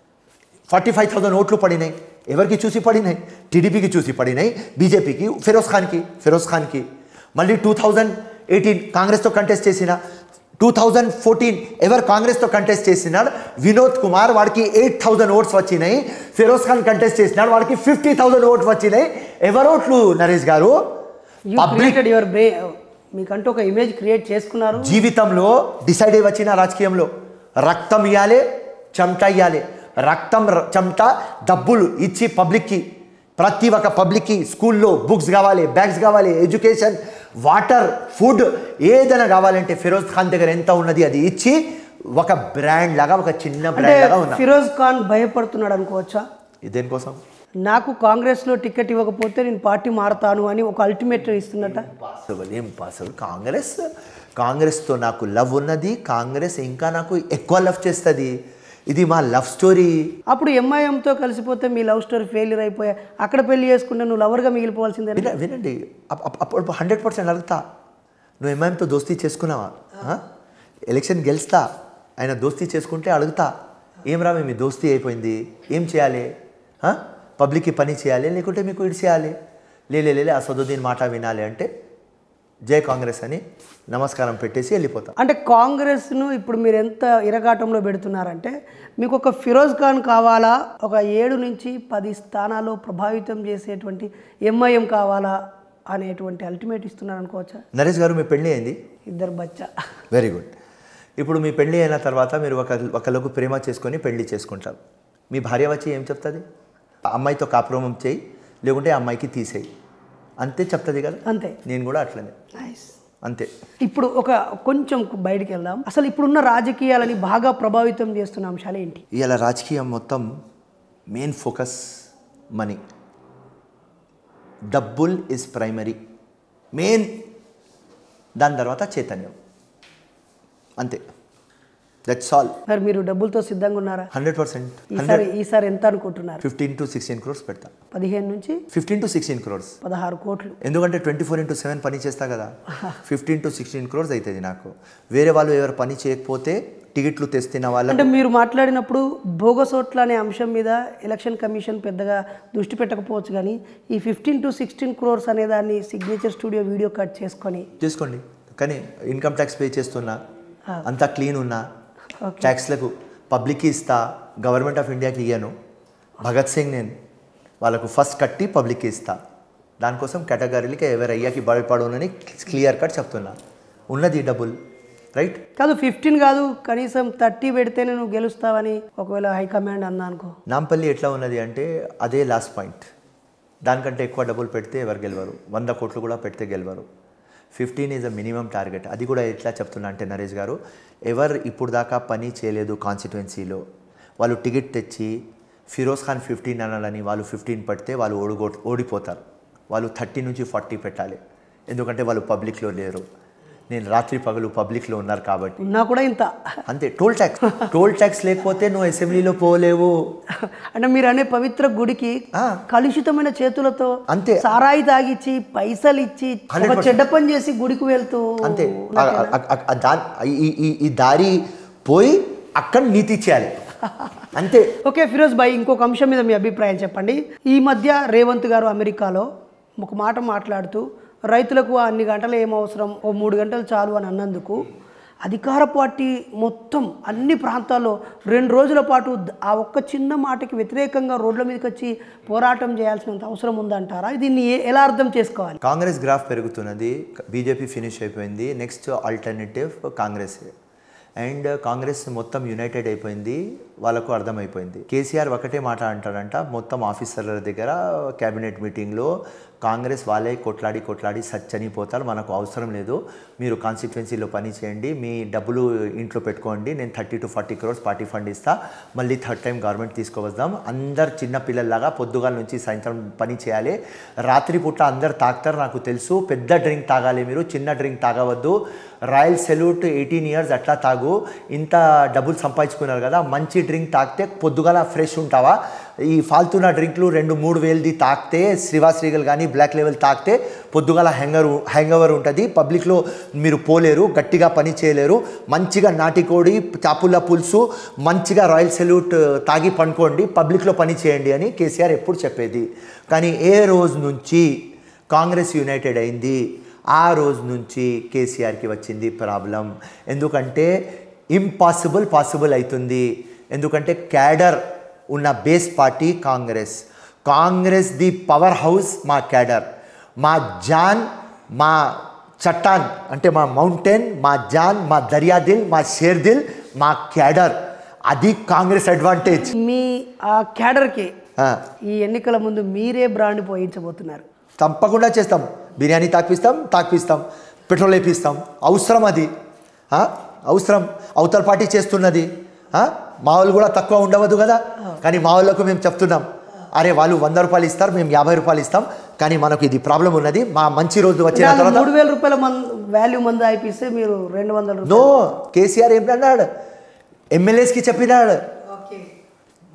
ఫార్టీ ఫైవ్ థౌసండ్ ఓట్లు పడినాయి ఎవరికి చూసి పడినాయి టీడీపీకి చూసి పడినాయి బీజేపీకి ఫిరోజ్ ఖాన్కి ఫిరోజ్ ఖాన్కి మళ్ళీ టూ థౌజండ్ ఎయిటీన్ కాంగ్రెస్తో కంటెస్ట్ చేసిన టూ థౌజండ్ ఫోర్టీన్ ఎవరు కాంగ్రెస్తో కంటెస్ట్ చేసినాడు వినోద్ కుమార్ వాడికి ఎయిట్ థౌజండ్ ఓట్స్ వచ్చినాయి ఫిరోజ్ ఖాన్ కంటెస్ట్ చేసినాడు వాడికి ఫిఫ్టీ థౌజండ్ ఓట్స్ వచ్చినాయి ఎవరు ఓట్లు నరేష్ గారు యూ క్రియేటెడ్ యువర్ బ్రే మీకంటూ ఒక ఇమేజ్ క్రియేట్ చేసుకున్నారు జీవితంలో డిసైడ్ అయ్యి వచ్చిన రాజకీయంలో రక్తం ఇవ్వాలి చెమట ఇవ్వాలి రక్తం ర- చెమట డబ్బులు ఇచ్చి పబ్లిక్కి ప్రతి ఒక్క పబ్లిక్కి స్కూల్లో బుక్స్ కావాలి బ్యాగ్స్ కావాలి ఎడ్యుకేషన్ వాటర్ ఫుడ్ ఏదైనా కావాలంటే ఫిరోజ్ ఖాన్ దగ్గర ఎంత ఉన్నది అది ఇచ్చి ఒక బ్రాండ్ లాగా ఒక చిన్న అంటే బ్రాండ్ లాగా ఉన్నా ఫిరోజ్ ఖాన్ భయపడుతున్నాడు అనుకోవచ్చా దేనికోసం నాకు కాంగ్రెస్లో టికెట్ ఇవ్వకపోతే నేను పార్టీ మారతాను అని ఒక అల్టిమేట్ ఇస్తున్నట్ట పాసిబుల్ ఏం పాసిబుల్ కాంగ్రెస్ కాంగ్రెస్తో నాకు లవ్ ఉన్నది కాంగ్రెస్ ఇంకా నాకు ఎక్కువ లవ్ చేస్తుంది ఇది మా లవ్ స్టోరీ అప్పుడు ఎంఐఎంతో కలిసిపోతే మీ లవ్ స్టోరీ ఫెయిల్యూర్ అయిపోయా అక్కడ పెళ్లి చేసుకుంటే నువ్వు లవర్గా మిగిలిపోవాల్సిందే విన వినండి అప్- అప్- అప్పుడు హండ్రెడ్ పర్సెంట్ అడుగుతా నువ్వు ఎంఐఎంతో దోస్తీ చేసుకున్నావా ఆ? ఎలక్షన్ గెలుస్తా ఆయన దోస్తీ చేసుకుంటే అడుగుతా ఏం రా మీ దోస్తీ అయిపోయింది ఏం చేయాలి ఆ? పబ్లిక్కి పని చేయాలి లేకుంటే మీకు ఇటు చేయాలి లేలే లేలే అసదుద్దీన్ మాట వినాలి అంటే జై కాంగ్రెస్ అని నమస్కారం పెట్టేసి వెళ్ళిపోతా అంటే కాంగ్రెస్ను ఇప్పుడు మీరు ఎంత ఇరగాటంలో పెడుతున్నారంటే మీకు ఒక ఫిరోజ్ ఖాన్ కావాలా ఒక ఏడు నుంచి పది స్థానాల్లో ప్రభావితం చేసేటువంటి ఎంఐఎం కావాలా అనేటువంటి అల్టిమేట్ ఇస్తున్నారు అనుకోవచ్చా నరేష్ గారు మీ పెళ్ళి అయింది ఇద్దరు బచ్చా వెరీ గుడ్ ఇప్పుడు మీ పెళ్ళి అయిన తర్వాత మీరు ఒక ఒకళ్ళకు ప్రేమ చేసుకొని పెళ్లి చేసుకుంటారు మీ భార్య వచ్చి ఏం చెప్తుంది అమ్మాయితో కాపురమం చేయి లేకుంటే ఆ అమ్మాయికి తీసేయి అంతే చెప్తుంది కదా అంతే నేను కూడా అట్లనే నైస్ అంతే ఇప్పుడు ఒక కొంచెం బయటికి వెళ్దాం అసలు ఇప్పుడున్న రాజకీయాలని బాగా ప్రభావితం చేస్తున్న అంశాలు ఏంటి ఇవాళ రాజకీయం మొత్తం మెయిన్ ఫోకస్ మనీ డబ్బుల్ ఇస్ ప్రైమరీ మెయిన్ దాని తర్వాత చైతన్యం అంతే దట్స్ ఆల్ మరి మీరు డబ్బులతో సిద్ధంగా ఉన్నారా హండ్రెడ్ పర్సెంట్ ఈసారి ఈసారి ఎంత అనుకుంటున్నారు ఫిఫ్టీన్ టు సిక్స్టీన్ క్రోర్స్ పెడతా పదిహేను నుంచి ఫిఫ్టీన్ టు సిక్స్టీన్ క్రోర్స్ పదహారు కోట్లు ఎందుకంటే ట్వంటీ ఫోర్ ఇంటూ సెవెన్ పని చేస్తా కదా ఫిఫ్టీన్ టు సిక్స్టీన్ క్రోర్స్ అవుతుంది నాకు వేరే వాళ్ళు ఎవరు పని చేయకపోతే టికెట్లు తెస్తున్న వాళ్ళ అంటే మీరు మాట్లాడినప్పుడు భోగసోట్ల అనే అంశం మీద ఎలక్షన్ కమిషన్ పెద్దగా దృష్టి పెట్టకపోవచ్చు కానీ ఈ ఫిఫ్టీన్ టు సిక్స్టీన్ క్రోర్స్ అనే దాన్ని సిగ్నేచర్ స్టూడియో వీడియో కట్ చేసుకొని చేసుకోండి కానీ ఇన్కమ్ ట్యాక్స్ పే చేస్తున్నా అంతా క్లీన్ ఉన్నా ఓకే ట్యాక్స్లకు పబ్లిక్కి ఇస్తా గవర్నమెంట్ ఆఫ్ ఇండియాకి ఇయ్యను భగత్ సింగ్ నేను వాళ్ళకు ఫస్ట్ కట్టి పబ్లిక్కి ఇస్తా దానికోసం కేటగిరీలకి ఎవరు అయ్యాకి భయపడనని క్లియర్ కట్ చెప్తున్నా ఉన్నది డబుల్ రైట్ కాదు ఫిఫ్టీన్ కాదు కనీసం థర్టీ పెడితేనే నువ్వు గెలుస్తావని ఒకవేళ హైకమాండ్ అన్నా అనుకో నాంపల్లి ఎట్లా ఉన్నది అంటే అదే లాస్ట్ పాయింట్ దానికంటే ఎక్కువ డబ్బులు పెడితే ఎవరు గెలవరు వంద కోట్లు కూడా పెడితే గెలవరు fifteen is a minimum target అది కూడా ఎట్లా చెప్తున్నా అంటే నరేష్ గారు ఎవరు ఇప్పుడు దాకా పని చేయలేదు కాన్స్టిట్యున్సీలో వాళ్ళు టికెట్ తెచ్చి ఫిరోజ్ ఖాన్ ఫిఫ్టీన్ అనాలని వాళ్ళు ఫిఫ్టీన్ పడితే వాళ్ళు ఓడిగో ఓడిపోతారు వాళ్ళు థర్టీ నుంచి ఫార్టీ పెట్టాలి ఎందుకంటే వాళ్ళు పబ్లిక్లో లేరు నేను రాత్రి పగలు పబ్లిక్లో ఉన్నారు కాబట్టి ఉన్నా కూడా ఇంత అంతే టోల్ ట్యాక్స్ టోల్ ట్యాక్స్ లేకపోతే నువ్వు అసెంబ్లీలో పోలేవు అంటే మీరు అనే పవిత్ర గుడికి ఆ. కలుషితమైన చేతులతో అంతే. సారాయి తాగిచ్చి పైసలు ఇచ్చి ఒక 100%. చెడ్డ పని చేసి గుడికి వెళ్తూ అంతే ఆ- ఆ- ఆ- ఆ దా- ఈ ఈ- ఈ దారి పోయి అక్కడ నీతి చేయాలి అంతే ఓకే ఫిరోజ్ భాయ్ ఇంకొక అంశం మీద మీ అభిప్రాయం చెప్పండి ఈ మధ్య రేవంత్ గారు అమెరికాలో ఒక మాట మాట్లాడుతూ రైతులకు అన్ని గంటలు ఏం అవసరం ఓ మూడు గంటలు చాలు అని అన్నందుకు అధికార పార్టీ మొత్తం అన్ని ప్రాంతాల్లో రెండు రోజుల పాటు ద- ఆ ఒక్క చిన్న మాటకి వ్యతిరేకంగా రోడ్ల మీదకి వచ్చి పోరాటం చేయాల్సినంత అవసరం ఉందంటారా దీన్ని ఏ- ఎలా అర్థం చేసుకోవాలి కాంగ్రెస్ గ్రాఫ్ పెరుగుతున్నది బీజేపీ ఫినిష్ అయిపోయింది next alternative Congress and Congress మొత్తం యునైటెడ్ అయిపోయింది వాళ్ళకు అర్థమైపోయింది కేసీఆర్ ఒకటే మాట అంటాడంట మొత్తం ఆఫీసర్ల దగ్గర క్యాబినెట్ మీటింగ్లో కాంగ్రెస్ వాళ్ళే కొట్లాడి కొట్లాడి చనిపోతారు మనకు అవసరం లేదు మీరు కాన్స్టిట్యున్సీలో పని చేయండి మీ డబ్బులు ఇంట్లో పెట్టుకోండి నేను thirty to forty crores party fund ఇస్తా మళ్ళీ థర్డ్ టైం గవర్నమెంట్ తీసుకువద్దాం అందరు చిన్న పిల్లల్లాగా పొద్దుగాల నుంచి సాయంత్రం పని చేయాలి రాత్రిపూట అందరు తాగుతారు నాకు తెలుసు పెద్ద డ్రింక్ తాగాలి మీరు చిన్న డ్రింక్ తాగవద్దు రాయల్ సెల్యూట్ ఎయిటీన్ ఇయర్స్ అట్లా తాగు ఇంత డబ్బులు సంపాదించుకున్నారు కదా మంచి డ్రింక్ తాగితే పొద్దుగాల ఫ్రెష్ ఉంటావా ఈ ఫాల్తున్న డ్రింక్లు రెండు మూడు వేలది తాగితే శ్రీవాశ్రీగల్ కానీ బ్లాక్ లెవెల్ తాగితే పొద్దుగాల హ్యాంగర్ హ్యాంగ్ ఓవర్ ఉంటుంది పబ్లిక్లో మీరు పోలేరు గట్టిగా పని చేయలేరు మంచిగా నాటికోడి చాపుల్ల పులుసు మంచిగా రాయల్ సెల్యూట్ తాగి పండుకోండి పబ్లిక్లో పని చేయండి అని కేసీఆర్ ఎప్పుడు చెప్పేది కానీ ఏ రోజు నుంచి కాంగ్రెస్ యునైటెడ్ అయింది ఆ రోజు నుంచి కేసీఆర్కి వచ్చింది ప్రాబ్లం ఎందుకంటే ఇంపాసిబుల్ పాసిబుల్ అవుతుంది ఎందుకంటే క్యాడర్ ఉన్న base party Congress Congress the powerhouse మా క్యాడర్ మా జాన్ మా చట్టాన్ అంటే మా మౌంటైన్ మా జాన్ మా దర్యాదిల్ మా షేర్దిల్ మా క్యాడర్ అది కాంగ్రెస్ అడ్వాంటేజ్ మీ ఆ క్యాడర్కి ఈ ఎన్నికల ముందు మీరే బ్రాండ్ పోయించబోతున్నారు తప్పకుండా చేస్తాం బిర్యానీ తాకిపిస్తాం తాకిపిస్తాం పెట్రోల్ వేపిస్తాం అవసరం అది ఆ? అవసరం అవతల పార్టీ చేస్తున్నది ఆ? మా వాళ్ళు కూడా తక్కువ ఉండవద్దు కదా కానీ మా వాళ్ళకు మేము చెప్తున్నాం అరే వాళ్ళు వంద రూపాయలు ఇస్తారు మేము యాభై రూపాయలు ఇస్తాం కానీ మనకు ఇది ప్రాబ్లం ఉన్నది మా మంచి రోజు వచ్చిన వాళ్ళు తర్వాత మూడు వేల రూపాయల మంది వాల్యూ మంది అయిపిస్తే మీరు రెండు వందల రూపాయలు నో కేసీఆర్ ఏం అన్నాడు ఎమ్మెల్యేస్కి చెప్పినాడు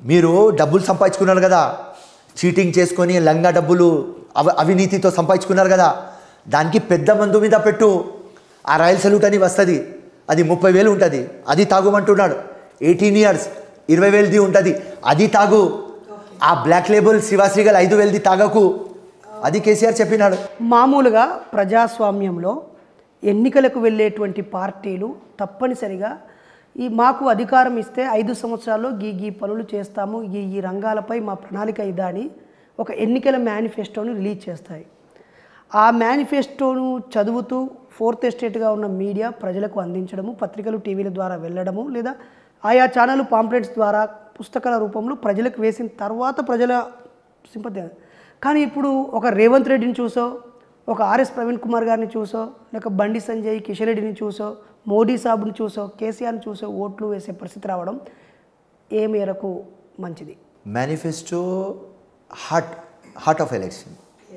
మీరు డబ్బులు సంపాదించుకున్నారు కదా చీటింగ్ చేసుకొని లంగా డబ్బులు అవ అవినీతితో సంపాదించుకున్నారు కదా దానికి పెద్ద మందు మీద పెట్టు ఆ రాయల్ సల్యూట్ అని వస్తుంది అది ముప్పై వేలు ఉంటుంది అది తాగుమంటున్నాడు ఎయిటీన్ ఇయర్స్ ఇరవై వేలది ఉంటుంది అది తాగు ఆ బ్లాక్ లేబుల్ శివాశ్రీగల్ ఐదు వేలది తాగకు అది కేసీఆర్ చెప్పినాడు మామూలుగా ప్రజాస్వామ్యంలో ఎన్నికలకు వెళ్ళేటువంటి పార్టీలు తప్పనిసరిగా ఈ మాకు అధికారం ఇస్తే ఐదు సంవత్సరాల్లో గీ గీ పనులు చేస్తాము ఈ ఈ రంగాలపై మా ప్రణాళిక ఇదా అని ఒక ఎన్నికల మేనిఫెస్టోను రిలీజ్ చేస్తాయి ఆ మేనిఫెస్టోను చదువుతూ ఫోర్త్ ఎస్టేట్గా ఉన్న మీడియా ప్రజలకు అందించడము పత్రికలు టీవీల ద్వారా వెళ్ళడము లేదా ఆయా ఛానల్ పాంప్లెట్స్ ద్వారా పుస్తకాల రూపంలో ప్రజలకు వేసిన తర్వాత ప్రజల సింపతి కానీ ఇప్పుడు ఒక రేవంత్ రెడ్డిని చూసో ఒక ఆర్ఎస్ ప్రవీణ్ కుమార్ గారిని చూసో లేక బండి సంజయ్ కిషన్ రెడ్డిని చూసో మోడీ సాబుని చూసో కేసీఆర్ని చూసో ఓట్లు వేసే పరిస్థితి రావడం ఏ మేరకు మంచిది manifesto heart heart of election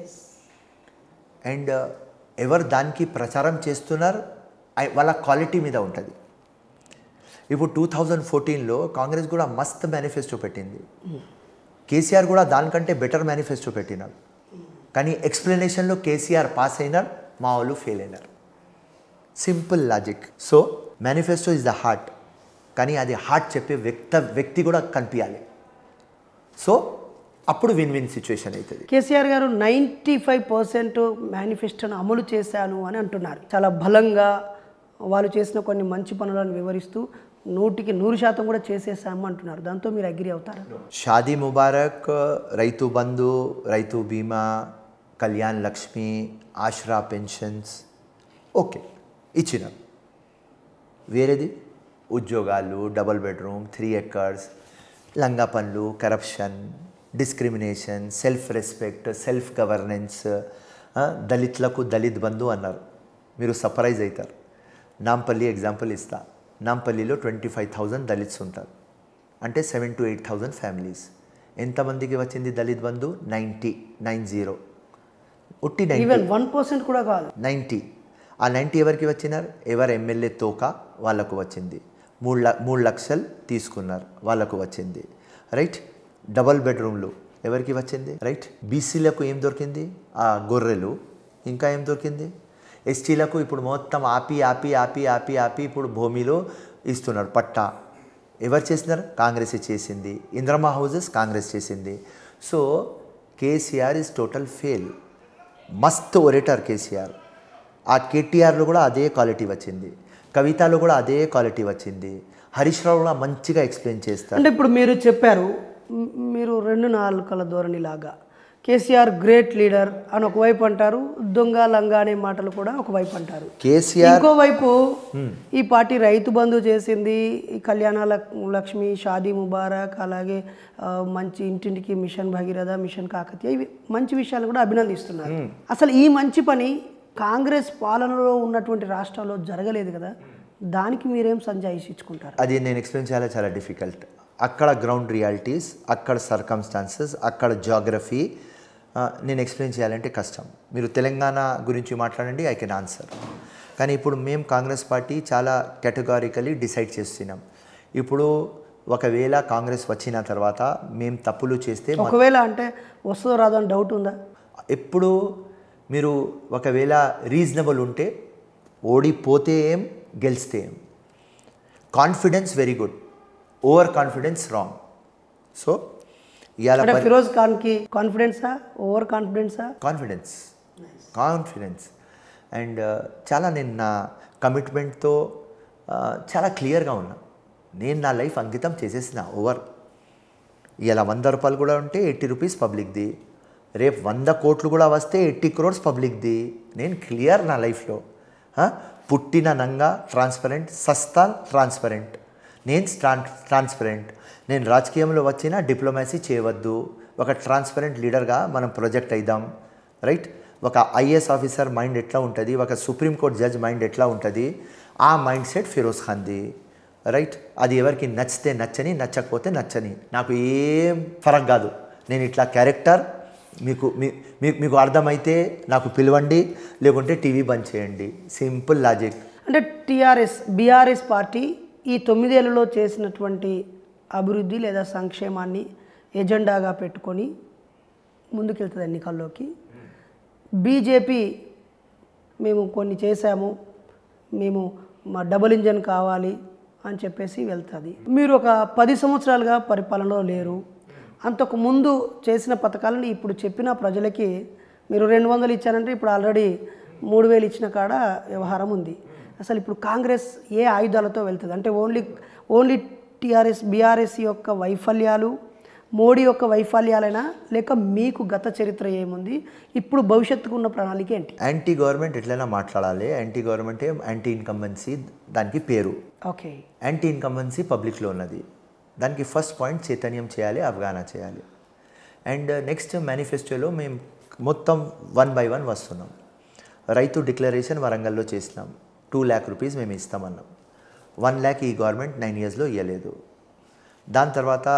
and ఎవరు దానికి ప్రచారం చేస్తున్నారు ఐ- వాళ్ళ క్వాలిటీ మీద ఉంటుంది ఇప్పుడు టూ థౌజండ్ ఫోర్టీన్లో కాంగ్రెస్ కూడా మస్త్ మేనిఫెస్టో పెట్టింది కేసీఆర్ కూడా దానికంటే బెటర్ మేనిఫెస్టో పెట్టినాడు కానీ ఎక్స్ప్లెనేషన్లో కేసీఆర్ పాస్ అయినారు మా వాళ్ళు ఫెయిల్ అయినారు simple logic so manifesto is the heart కానీ అది హార్ట్ చెప్పే వ్యక్త వ్యక్తి కూడా కనిపించాలి సో అప్పుడు విన్ విన్ సిచ్యువేషన్ అవుతుంది కేసీఆర్ గారు నైంటీ ఫైవ్ పర్సెంట్ మేనిఫెస్టోను అమలు చేశాను అని అంటున్నారు చాలా బలంగా వాళ్ళు చేసిన కొన్ని మంచి పనులను వివరిస్తూ నూటికి నూరు శాతం కూడా చేసేసాము అంటున్నారు దాంతో మీరు అగ్రి అవుతారా షాదీ ముబారక్ రైతు బంధు రైతు బీమా కళ్యాణ్ లక్ష్మి ఆశ్రా పెన్షన్స్ ఓకే ఇచ్చినారు వేరేది ఉద్యోగాలు డబుల్ బెడ్రూమ్ త్రీ ఎకర్స్ లంగా పనులు corruption discrimination self respect self governance దళితులకు దళిత్ బంధు అన్నారు మీరు సర్ప్రైజ్ అవుతారు నాంపల్లి ఎగ్జాంపుల్ ఇస్తా నాంపల్లిలో ట్వంటీ ఫైవ్ థౌజండ్ దళిత్స్ ఉంటారు అంటే seven to eight thousand families ఎంతమందికి వచ్చింది Dalit Bandhu ninety nine zero ఉట్టి నైంటీ ఈవెన్ వన్ పర్సెంట్ కూడా కాదు నైంటీ ఆ నైంటీ ఎవరికి వచ్చినారు ఎవరు ఎమ్మెల్యే తోక వాళ్ళకు వచ్చింది మూడు ల మూడు లక్షలు తీసుకున్నారు వాళ్ళకు వచ్చింది రైట్ డబల్ బెడ్రూమ్లు ఎవరికి వచ్చింది రైట్ బీసీలకు ఏం దొరికింది ఆ గొర్రెలు ఇంకా ఏం దొరికింది ఎస్టీలకు ఇప్పుడు మొత్తం ఆపి ఆపి ఆపి ఆపి ఆపి ఇప్పుడు భూమిలో ఇస్తున్నారు పట్టా ఎవరు చేసినారు కాంగ్రెస్ చేసింది ఇంద్రమా హౌజెస్ కాంగ్రెస్ చేసింది so KCR is total fail మస్త్ ఒరేటర్ కేసీఆర్ ఆ కేటీఆర్లో కూడా అదే క్వాలిటీ వచ్చింది కవితలో కూడా అదే క్వాలిటీ వచ్చింది హరీష్ రావు కూడా మంచిగా ఎక్స్ప్లెయిన్ చేస్తారు అంటే ఇప్పుడు మీరు చెప్పారు మ్- మీరు రెండు నాలుకల ధోరణి లాగా కేసీఆర్ గ్రేట్ లీడర్ అని ఒకవైపు అంటారు దొంగ లంగా అనే మాటలు కూడా ఒకవైపు అంటారు కేసీఆర్ ఇంకోవైపు ఈ పార్టీ రైతు బంధు చేసింది ఈ కళ్యాణ లక్- లక్ష్మి షాదీ ముబారక్ అలాగే ఆ, మంచి ఇంటింటికి మిషన్ భగీరథ మిషన్ కాకతీయ ఇవి మంచి విషయాలు కూడా అభినందిస్తున్నారు అసలు ఈ మంచి పని కాంగ్రెస్ పాలనలో ఉన్నటువంటి రాష్ట్రాల్లో జరగలేదు కదా దానికి మీరేం సంజాయిషించుకుంటారు అది నేను ఎక్స్ప్లెయిన్ చేయాలి చాలా డిఫికల్ట్ అక్కడ గ్రౌండ్ రియాలిటీస్ అక్కడ సర్కమ్స్టాన్సెస్ అక్కడ జాగ్రఫీ నేను ఎక్స్ప్లెయిన్ చేయాలంటే కష్టం మీరు తెలంగాణ గురించి మాట్లాడండి ఐ కెన్ ఆన్సర్ కానీ ఇప్పుడు మేము కాంగ్రెస్ పార్టీ చాలా కేటగారికలీ డిసైడ్ చేస్తున్నాం ఇప్పుడు ఒకవేళ కాంగ్రెస్ వచ్చిన తర్వాత మేము తప్పులు చేస్తే మా- ఒకవేళ అంటే వస్తుందో రాదో అని డౌట్ ఉందా ఎప్పుడు మీరు ఒకవేళ రీజనబుల్ ఉంటే ఓడిపోతే ఏం గెలిస్తే ఏం confidence very good over confidence wrong so ఇవాళ అంటే ఫిరోజ్ ఖాన్కి కాన్ఫిడెన్సా ఓవర్ కాన్ఫిడెన్సా కాన్ఫిడెన్స్ కాన్ఫిడెన్స్ అండ్ చాలా నేను నా కమిట్మెంట్తో చాలా క్లియర్గా ఉన్నా నేను నా లైఫ్ అంకితం చేసేసిన ఓవర్ ఇలా వంద రూపాయలు కూడా ఉంటే ఎయిటీ రూపీస్ పబ్లిక్ది రేపు వంద కోట్లు కూడా వస్తే ఎయిటీ క్రోర్స్ పబ్లిక్ది నేను క్లియర్ నా లైఫ్లో ఆ? పుట్టిన నంగా ట్రాన్స్పరెంట్ సస్తా ట్రాన్స్పరెంట్ నేను ట్రాన్ ట్రాన్స్పరెంట్ నేను రాజకీయంలో వచ్చిన డిప్లొమసీ చేయవద్దు ఒక ట్రాన్స్పరెంట్ లీడర్గా మనం ప్రొజెక్ట్ అయిదాం రైట్ ఒక ఐఏఎస్ ఆఫీసర్ మైండ్ ఎట్లా ఉంటుంది ఒక సుప్రీంకోర్టు జడ్జ్ మైండ్ ఎట్లా ఉంటుంది ఆ మైండ్ సెట్ ఫిరోజ్ ఖాన్ది రైట్ అది ఎవరికి నచ్చితే నచ్చని నచ్చకపోతే నచ్చని నాకు ఏం ఫరక్ కాదు నేను ఇట్లా క్యారెక్టర్ మీకు మీ మీ- మీకు అర్థమైతే నాకు పిలవండి లేకుంటే టీవీ బంద్ చేయండి సింపుల్ లాజిక్ అంటే టీఆర్ఎస్ బీఆర్ఎస్ పార్టీ ఈ తొమ్మిదేళ్లలో చేసినటువంటి అభివృద్ధి లేదా సంక్షేమాన్ని ఎజెండాగా పెట్టుకొని ముందుకెళ్తుంది ఎన్నికల్లోకి బీజేపీ మేము కొన్ని చేశాము మేము మా డబుల్ ఇంజన్ కావాలి అని చెప్పేసి వెళ్తుంది మీరు ఒక పది సంవత్సరాలుగా పరిపాలనలో లేరు అంతకు ముందు చేసిన పథకాలను ఇప్పుడు చెప్పిన ప్రజలకి మీరు రెండు వందలు ఇచ్చారంటే ఇప్పుడు ఆల్రెడీ మూడు వేలు ఇచ్చిన కాడ వ్యవహారం ఉంది అసలు ఇప్పుడు కాంగ్రెస్ ఏ ఆయుధాలతో వెళ్తుంది అంటే ఓన్లీ ఓన్లీ టీఆర్ఎస్ బీఆర్ఎస్ యొక్క వైఫల్యాలు మోడీ యొక్క వైఫల్యాలైనా లేక మీకు గత చరిత్ర ఏముంది ఇప్పుడు భవిష్యత్తుకు ఉన్న ప్రణాళిక ఏంటి యాంటీ గవర్నమెంట్ ఎట్లయినా మాట్లాడాలి యాంటీ గవర్నమెంట్ యాంటీ ఇన్కంబెన్సీ దానికి పేరు ఓకే యాంటీ ఇన్కంబెన్సీ పబ్లిక్లో ఉన్నది దానికి ఫస్ట్ పాయింట్ చైతన్యం చేయాలి అవగాహన చేయాలి అండ్ నెక్స్ట్ మేనిఫెస్టోలో మేము మొత్తం వన్ బై వన్ వస్తున్నాం రైతు డిక్లరేషన్ వరంగల్లో చేసినాం టూ ల్యాక్ రూపీస్ మేము ఇస్తామన్నాం వన్ ల్యాక్ ఈ గవర్నమెంట్ నైన్ ఇయర్స్లో ఇవ్వలేదు దాని తర్వాత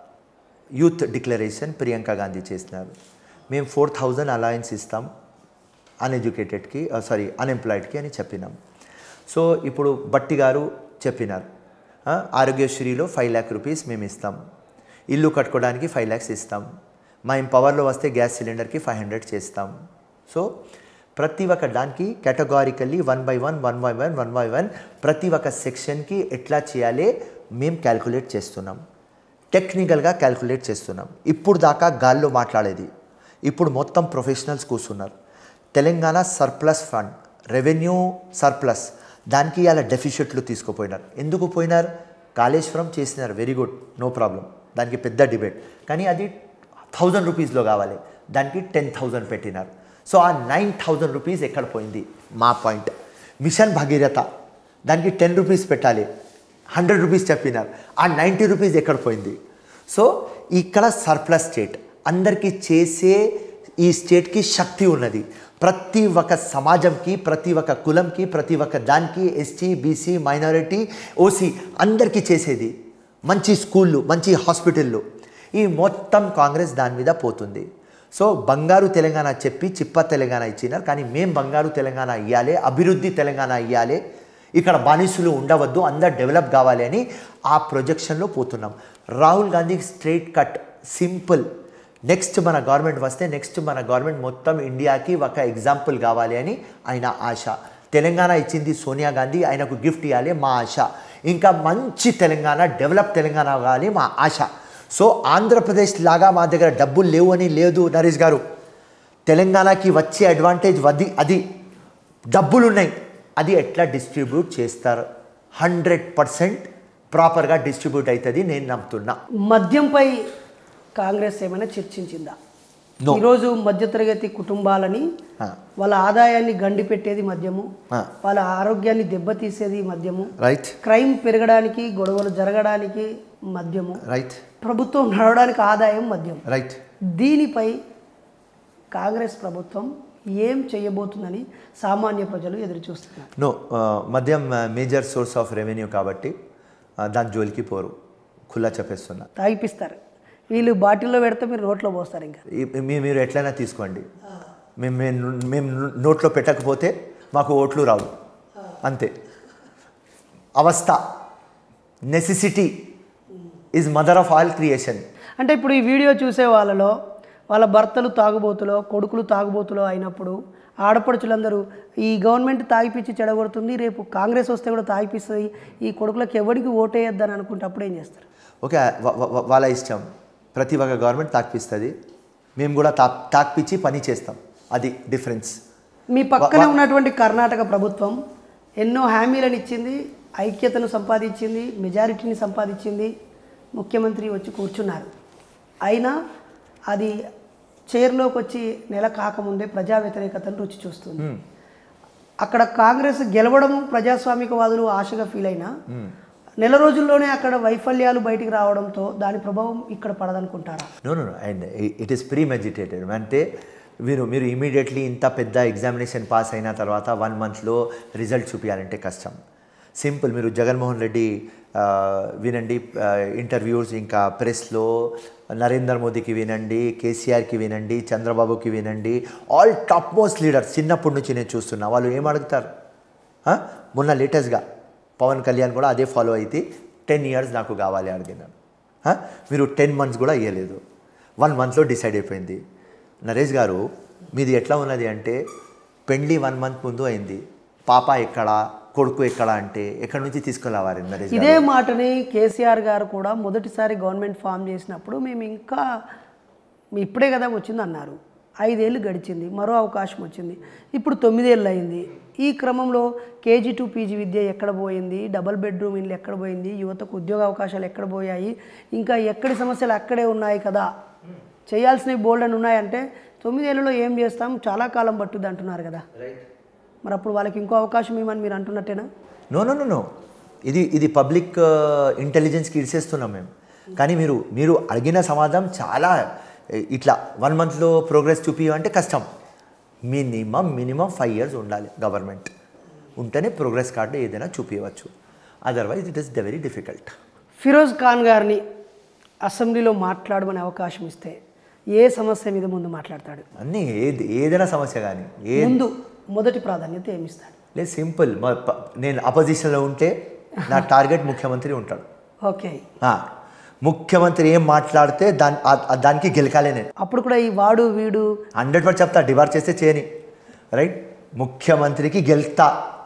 యూత్ డిక్లరేషన్ ప్రియాంక గాంధీ చేసినారు మేము ఫోర్ థౌజండ్ అలయన్స్ ఇస్తాం అన్ఎడ్యుకేటెడ్కి సారీ అన్ఎంప్లాయిడ్కి అని చెప్పినాం సో ఇప్పుడు బట్టి గారు చెప్పినారు ఆ, ఆరోగ్యశ్రీలో ఫైవ్ ల్యాక్ రూపీస్ మేము ఇస్తాం ఇల్లు కట్టుకోవడానికి ఫైవ్ ల్యాక్స్ ఇస్తాం మా పవర్లో వస్తే గ్యాస్ సిలిండర్కి ఫైవ్ హండ్రెడ్ చేస్తాం సో ప్రతి ఒక్క దానికి categorically one by one one by one one by one ప్రతి ఒక్క సెక్షన్కి ఎట్లా చేయాలి మేము క్యాల్కులేట్ చేస్తున్నాం టెక్నికల్గా క్యాల్కులేట్ చేస్తున్నాం ఇప్పుడు దాకా గాల్లో మాట్లాడేది ఇప్పుడు మొత్తం ప్రొఫెషనల్స్ కూర్చున్నారు Telangana surplus fund revenue surplus దానికి ఇలా డెఫిషిట్లు తీసుకుపోయినారు ఎందుకు పోయినారు కాళేశ్వరం చేసినారు వెరీ గుడ్ నో ప్రాబ్లం దానికి పెద్ద డిబేట్ కానీ అది థౌజండ్ రూపీస్లో కావాలి దానికి టెన్ థౌజండ్ పెట్టినారు సో ఆ నైన్ థౌజండ్ రూపీస్ ఎక్కడ పోయింది మా పాయింట్ మిషన్ భగీరథ దానికి టెన్ రూపీస్ పెట్టాలి హండ్రెడ్ రూపీస్ చెప్పినారు ఆ నైంటీ రూపీస్ ఎక్కడ పోయింది సో ఇక్కడ సర్ప్లస్ స్టేట్ అందరికీ చేసే ఈ స్టేట్కి శక్తి ఉన్నది ప్రతి ఒక్క సమాజంకి ప్రతి ఒక్క కులంకి ప్రతి ఒక్క దానికి ఎస్టీ బీసీ మైనారిటీ ఓసీ అందరికీ చేసేది మంచి స్కూళ్ళు మంచి హాస్పిటళ్ళు ఈ మొత్తం కాంగ్రెస్ దాని మీద పోతుంది సో బంగారు తెలంగాణ చెప్పి చిప్ప తెలంగాణ ఇచ్చినారు కానీ మేం బంగారు తెలంగాణ ఇవ్వాలి అభివృద్ధి తెలంగాణ ఇవ్వాలి ఇక్కడ బానిసులు ఉండవద్దు అందరు డెవలప్ కావాలి అని ఆ ప్రొజెక్షన్లో పోతున్నాం Rahul Gandhi straight cut simple next మన గవర్నమెంట్ వస్తే నెక్స్ట్ మన గవర్నమెంట్ మొత్తం ఇండియాకి ఒక ఎగ్జాంపుల్ కావాలి అని ఆయన ఆశ తెలంగాణ ఇచ్చింది సోనియా గాంధీ ఆయనకు గిఫ్ట్ ఇవ్వాలి మా ఆశ ఇంకా మంచి తెలంగాణ డెవలప్ తెలంగాణ కావాలి మా ఆశ సో ఆంధ్రప్రదేశ్ లాగా మా దగ్గర డబ్బులు లేవు అని లేదు నరేష్ గారు తెలంగాణకి వచ్చే అడ్వాంటేజ్ వది అది డబ్బులు ఉన్నాయి అది ఎట్లా డిస్ట్రిబ్యూట్ చేస్తారు హండ్రెడ్ పర్సెంట్ ప్రాపర్గా డిస్ట్రిబ్యూట్ అవుతుంది నేను నమ్ముతున్నా మద్యంపై కాంగ్రెస్ ఏమైనా చర్చించిందా No. ఈరోజు మధ్యతరగతి కుటుంబాలని ఆ. వాళ్ళ ఆదాయాన్ని గండి పెట్టేది మద్యము ఆ. వాళ్ళ ఆరోగ్యాన్ని దెబ్బతీసేది మద్యము రైట్ క్రైమ్ పెరగడానికి గొడవలు జరగడానికి మద్యము రైట్ ప్రభుత్వం నడవడానికి ఆదాయం మద్యం రైట్ దీనిపై కాంగ్రెస్ ప్రభుత్వం ఏం చేయబోతుందని సామాన్య ప్రజలు ఎదురు చూస్తున్నారు నో మద్యం మేజర్ సోర్స్ ఆఫ్ రెవెన్యూ కాబట్టి ఆ, దాని జోలికి పోరు ఖుల్లా చెప్పేస్తున్నా తాగిపిస్తారు వీళ్ళు బాటిల్లో పెడితే మీరు నోట్లో పోస్తారు ఇంకా ఈ- మీ- మీరు ఎట్లయినా తీసుకోండి మేము మేము మేము నోట్లో పెట్టకపోతే మాకు ఓట్లు రావు అంతే అవస్థ necessity is mother of all creation అంటే ఇప్పుడు ఈ వీడియో చూసే వాళ్ళలో వాళ్ళ భర్తలు తాగుబోతులో కొడుకులు తాగుబోతులో అయినప్పుడు ఆడపడుచులందరూ ఈ గవర్నమెంట్ తాగిపిచ్చి చెడగొడుతుంది రేపు కాంగ్రెస్ వస్తే కూడా తాగిపిస్తుంది ఈ కొడుకులకు ఎవరికి ఓటేయద్దని అనుకుంటే అప్పుడు ఏం చేస్తారు ఓకే వా- వా- వాళ్ళ ఇష్టం ప్రతి ఒక్క గవర్నమెంట్ తాకిపిస్తుంది మేము కూడా తా తాకిపించి పని చేస్తాం అది డిఫరెన్స్ మీ పక్కనే ఉన్నటువంటి కర్ణాటక ప్రభుత్వం ఎన్నో హామీలను ఇచ్చింది ఐక్యతను సంపాదించింది మెజారిటీని సంపాదించింది ముఖ్యమంత్రి వచ్చి కూర్చున్నారు అయినా అది చైర్లోకి వచ్చి నెల కాకముందే ప్రజా వ్యతిరేకతను రుచి చూస్తుంది అక్కడ కాంగ్రెస్ గెలవడం ప్రజాస్వామికవాదులు ఆశగా ఫీల్ అయినా నెల రోజుల్లోనే అక్కడ వైఫల్యాలు బయటికి రావడంతో దాని ప్రభావం ఇక్కడ పడదనుకుంటారా no no and it is premeditated అంటే మీరు మీరు ఇమీడియట్లీ ఇంత పెద్ద ఎగ్జామినేషన్ పాస్ అయిన తర్వాత వన్ మంత్లో రిజల్ట్ చూపించాలంటే కష్టం సింపుల్ మీరు జగన్మోహన్ రెడ్డి ఆ, వినండి ఇంటర్వ్యూస్ ఇంకా ప్రెస్లో నరేంద్ర మోదీకి వినండి కేసీఆర్కి వినండి చంద్రబాబుకి వినండి ఆల్ టాప్ మోస్ట్ లీడర్స్ చిన్నప్పటి నుంచి నేను చూస్తున్నా వాళ్ళు ఏం అడుగుతారు ఆ? మొన్న లేటెస్ట్గా పవన్ కళ్యాణ్ కూడా అదే ఫాలో అయితే టెన్ ఇయర్స్ నాకు కావాలి అడిగినాను ఆ? మీరు టెన్ మంత్స్ కూడా ఇవ్వలేదు వన్ మంత్లో డిసైడ్ అయిపోయింది నరేష్ గారు మీది ఎట్లా ఉన్నది అంటే పెండ్లి వన్ మంత్ ముందు అయింది పాప ఎక్కడ కొడుకు ఎక్కడ అంటే ఎక్కడి నుంచి తీసుకెళ్ళేవారు నరేష్ గారు ఇదే మాటని కేసీఆర్ గారు కూడా మొదటిసారి గవర్నమెంట్ ఫామ్ చేసినప్పుడు మేము ఇంకా ఇప్పుడే కదా వచ్చింది అన్నారు ఐదేళ్ళు గడిచింది మరో అవకాశం వచ్చింది ఇప్పుడు తొమ్మిదేళ్ళు అయింది ఈ క్రమంలో కేజీ టు పీజీ విద్య ఎక్కడ పోయింది డబల్ బెడ్రూమ్ ఇల్లు ఎక్కడ పోయింది యువతకు ఉద్యోగ అవకాశాలు ఎక్కడ పోయాయి ఇంకా ఎక్కడి సమస్యలు అక్కడే ఉన్నాయి కదా చేయాల్సినవి బోల్డ్ అని ఉన్నాయంటే తొమ్మిదేళ్లలో ఏం చేస్తాం చాలా కాలం పట్టుద్ది అంటున్నారు కదా మరి అప్పుడు వాళ్ళకి ఇంకో అవకాశం ఏమని మీరు అంటున్నట్టేనా నో నో నో నో ఇది ఇది పబ్లిక్ ఇంటెలిజెన్స్కి ఇచ్చేస్తున్నాం మేము కానీ మీరు మీరు అడిగిన సమాధానం చాలా ఏ, ఇట్లా వన్ మంత్లో ప్రోగ్రెస్ చూపించమంటే కష్టం మినిమం మినిమం ఫైవ్ ఇయర్స్ ఉండాలి గవర్నమెంట్ ఉంటేనే ప్రోగ్రెస్ కార్డు ఏదైనా చూపించవచ్చు otherwise it is the very difficult Firoz Khan గారిని అసెంబ్లీలో మాట్లాడమనే అవకాశం ఇస్తే ఏ సమస్య మీద ముందు మాట్లాడతాడు అన్నీ ఏది ఏదైనా సమస్య కానీ ఏ ముందు మొదటి ప్రాధాన్యత ఏమిస్తాడు లేదు సింపుల్ మా ప- నేను అపోజిషన్లో ఉంటే నా టార్గెట్ ముఖ్యమంత్రి ఉంటాడు ఓకే ఆ, ముఖ్యమంత్రి ఏం మాట్లాడితే దాని ఆ- ఆ దానికి గెలకాలే నేను అప్పుడు కూడా ఈ వాడు వీడు హండ్రెడ్ పర్సెంట్ చెప్తా డిబార్ చేస్తే చేయని రైట్ ముఖ్యమంత్రికి గెలుస్తా